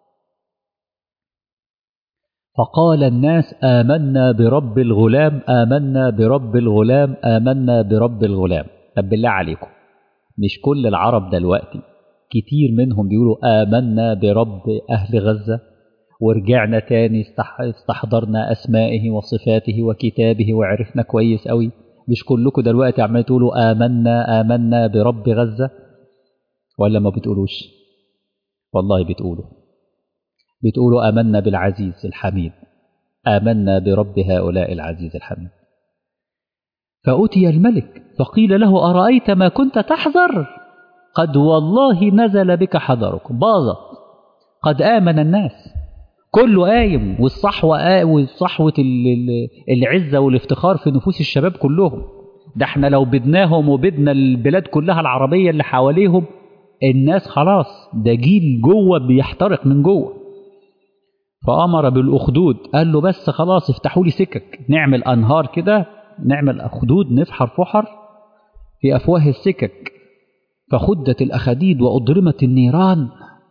فقال الناس آمنا برب الغلام آمنا برب الغلام آمنا برب الغلام طب بالله عليكم مش كل العرب دلوقتي كتير منهم بيقولوا آمنا برب أهل غزة ورجعنا تاني استحضرنا أسمائه وصفاته وكتابه وعرفنا كويس قوي مش كلكم دلوقتي عمال تقولوا آمنا آمنا برب غزة ولا ما بتقولوش والله بتقولوا بتقولوا آمنا بالعزيز الحميد آمنا برب هؤلاء العزيز الحميد فأتي الملك فقيل له أرأيت ما كنت تحذر قد والله نزل بك حذرك باظت قد آمن الناس كله قايم والصحوة والصحوة العزة والافتخار في نفوس الشباب كلهم ده احنا لو بدناهم وبدنا البلاد كلها العربية اللي حواليهم الناس خلاص ده جيل جوه بيحترق من جوه فأمر بالأخدود قال له بس خلاص افتحوا لي سكك نعمل أنهار كده نعمل أخدود نفحر فحر في أفواه السكك فخدت الأخاديد وأضرمت النيران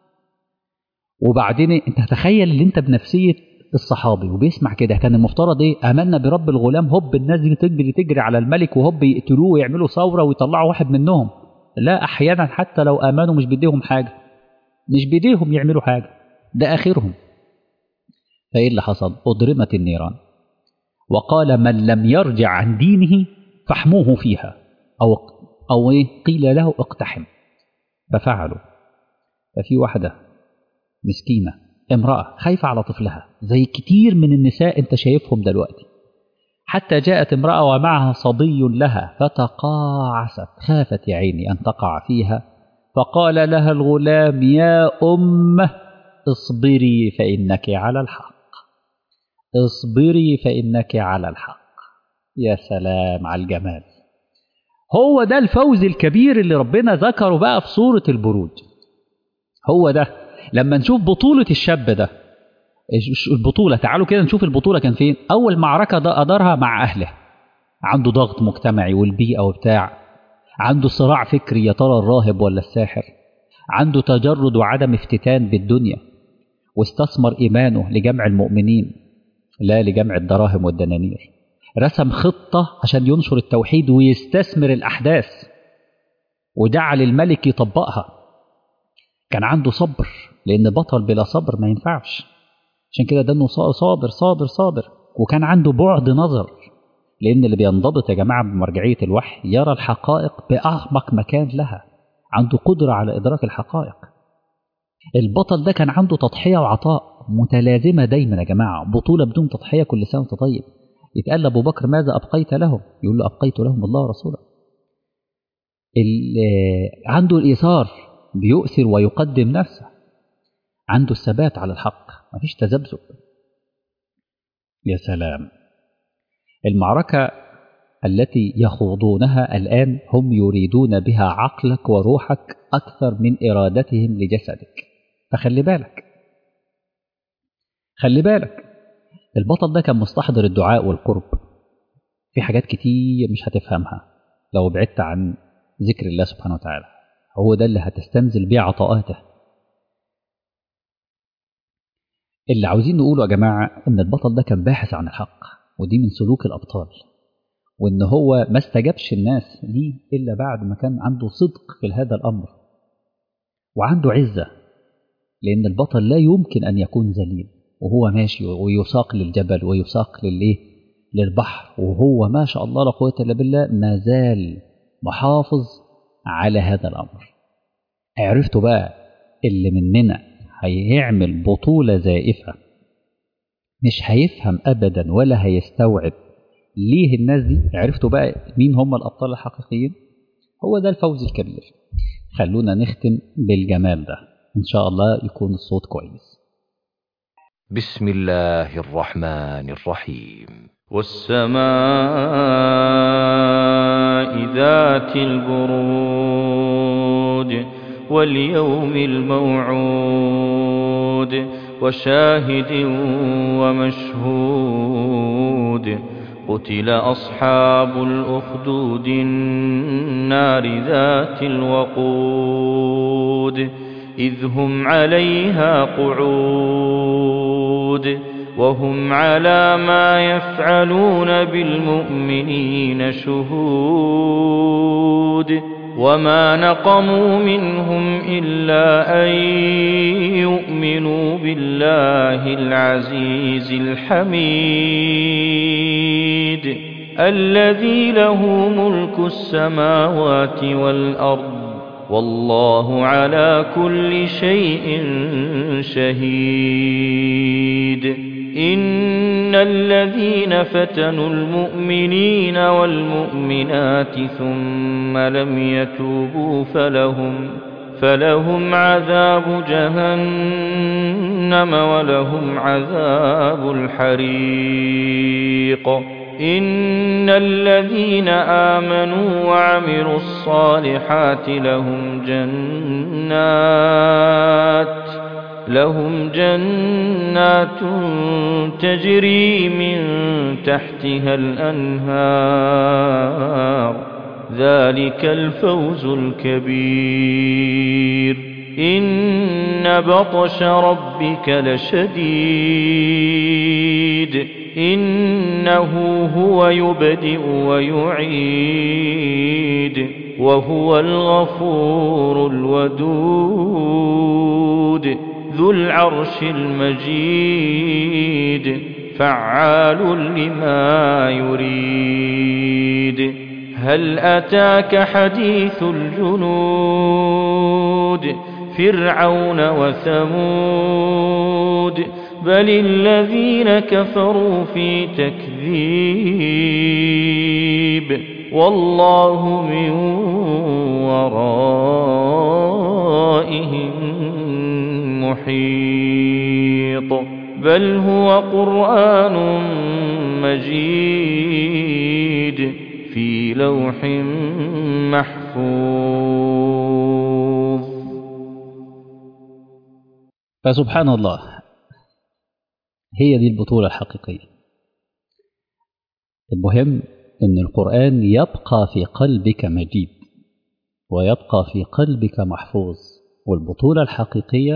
وبعدين انت تخيل اللي انت بنفسية الصحابي وبيسمع كده كان المفترض ايه امنا برب الغلام هوب الناس دي تجري تجري على الملك وهوب يقتلوه ويعملوا ثوره ويطلعوا واحد منهم لا احيانا حتى لو امنوا مش بايديهم حاجه مش بايديهم يعملوا حاجه ده اخرهم فايه اللي حصل اضرمت النيران وقال من لم يرجع عن دينه فاحموه فيها او او ايه قيل له اقتحم ففعلوا ففي واحده مسكينه امراه خايفه على طفلها زي كتير من النساء انت شايفهم دلوقتي حتى جاءت امراه ومعها صبي لها فتقاعست خافت يا عيني ان تقع فيها فقال لها الغلام يا امه اصبري فانك على الحق اصبري فإنك على الحق يا سلام على الجمال هو ده الفوز الكبير اللي ربنا ذكره بقى في سورة البروج هو ده لما نشوف بطولة الشاب ده البطولة تعالوا كده نشوف البطولة كان فين أول معركة ده أدارها مع أهله عنده ضغط مجتمعي والبيئة وبتاع عنده صراع فكري يا ترى الراهب ولا الساحر عنده تجرد وعدم افتتان بالدنيا واستثمر إيمانه لجمع المؤمنين لا لجمع الدراهم والدنانير رسم خطة عشان ينشر التوحيد ويستثمر الأحداث ودعا للملك يطبقها كان عنده صبر لأن بطل بلا صبر ما ينفعش عشان كده ده انه صابر صابر صابر وكان عنده بعد نظر لأن اللي بينضبط يا جماعة بمرجعية الوحي يرى الحقائق بأعمق مكان لها عنده قدرة على إدراك الحقائق البطل ده كان عنده تضحية وعطاء متلازمة دايما يا جماعة بطولة بدون تضحية كل سنة وانت طيب يتقال أبو بكر ماذا أبقيت لهم يقول له أبقيت لهم الله ورسوله عنده الإيثار بيؤثر ويقدم نفسه عنده الثبات على الحق مفيش تذبذب يا سلام المعركة التي يخوضونها الآن هم يريدون بها عقلك وروحك أكثر من إرادتهم لجسدك فخلي بالك خلي بالك البطل ده كان مستحضر الدعاء والقرب في حاجات كتير مش هتفهمها لو بعدت عن ذكر الله سبحانه وتعالى هو ده اللي هتستنزل بيه عطاءاته اللي عاوزين نقوله يا جماعة إن البطل ده كان باحث عن الحق ودي من سلوك الأبطال وإن هو ما استجابش الناس ليه إلا بعد ما كان عنده صدق في هذا الأمر وعنده عزة لأن البطل لا يمكن أن يكون ذليل وهو ماشي ويساق للجبل ويساق للإيه للبحر وهو ما شاء الله لا قوة إلا بالله ما زال محافظ على هذا الأمر عرفتوا بقى اللي مننا هيعمل بطولة زائفة مش هيفهم أبدا ولا هيستوعب ليه الناس دي عرفتوا بقى مين هم الأبطال الحقيقيين هو ده الفوز الكبير خلونا نختم بالجمال ده إن شاء الله يكون الصوت كويس بسم الله الرحمن الرحيم والسماء ذات البرود واليوم الموعود وشاهد ومشهود قتل أصحاب الأخدود النار ذات الوقود إذ هم عليها قعود وهم على ما يفعلون بالمؤمنين شهود وما نقموا منهم إلا أن يؤمنوا بالله العزيز الحميد الذي له ملك السماوات والأرض والله على كل شيء شهيد إن الذين فتنوا المؤمنين والمؤمنات ثم لم يتوبوا فلهم فلهم عذاب جهنم ولهم عذاب الحريق إن الذين آمنوا وعملوا الصالحات لهم جنات لهم جنات تجري من تحتها الأنهار ذلك الفوز الكبير إن بطش ربك لشديد إنه هو يبدئ ويعيد وهو الغفور الودود ذو العرش المجيد فعال لما يريد هل أتاك حديث الجنود فرعون وثمود بل الذين كفروا في تكذيب والله من ورائهم محيط بل هو قرآن مجيد في لوح محفوظ فسبحان الله هي دي البطولة الحقيقية المهم أن القرآن يبقى في قلبك مجيد ويبقى في قلبك محفوظ والبطولة الحقيقية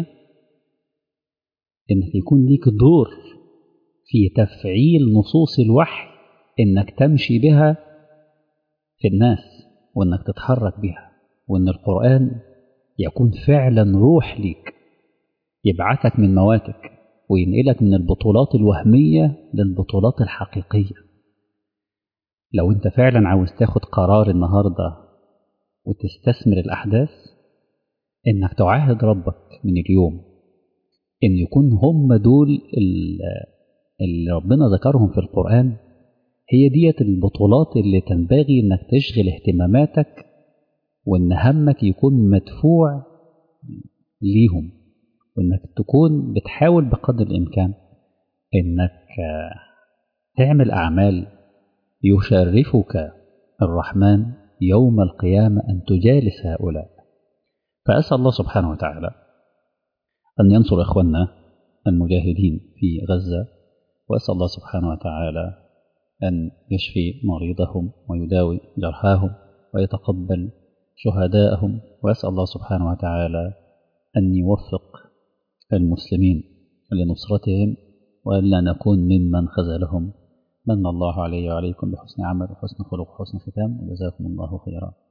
أنك يكون ليك دور في تفعيل نصوص الوحي أنك تمشي بها في الناس وأنك تتحرك بها وأن القرآن يكون فعلا روح ليك يبعثك من مواتك وينقلك من البطولات الوهمية للبطولات الحقيقية لو انت فعلا عاوز تاخد قرار النهاردة وتستثمر الأحداث انك تعاهد ربك من اليوم ان يكون هم دول اللي ربنا ذكرهم في القرآن هي ديت البطولات اللي تنبغي انك تشغل اهتماماتك وان همك يكون مدفوع ليهم وانك تكون بتحاول بقدر الامكان انك اعمل أعمال يشرفك الرحمن يوم القيامة أن تجالس هؤلاء فأسأل الله سبحانه وتعالى أن ينصر إخواننا المجاهدين في غزة وأسأل الله سبحانه وتعالى أن يشفي مريضهم ويداوي جرحاهم ويتقبل شهداءهم وأسأل الله سبحانه وتعالى أن يوفق المسلمين لنصرتهم وألا نكون ممن خذلهم من الله علي وعليكم بحسن عمل وحسن خلق وحسن ختام وجزاكم الله خيرا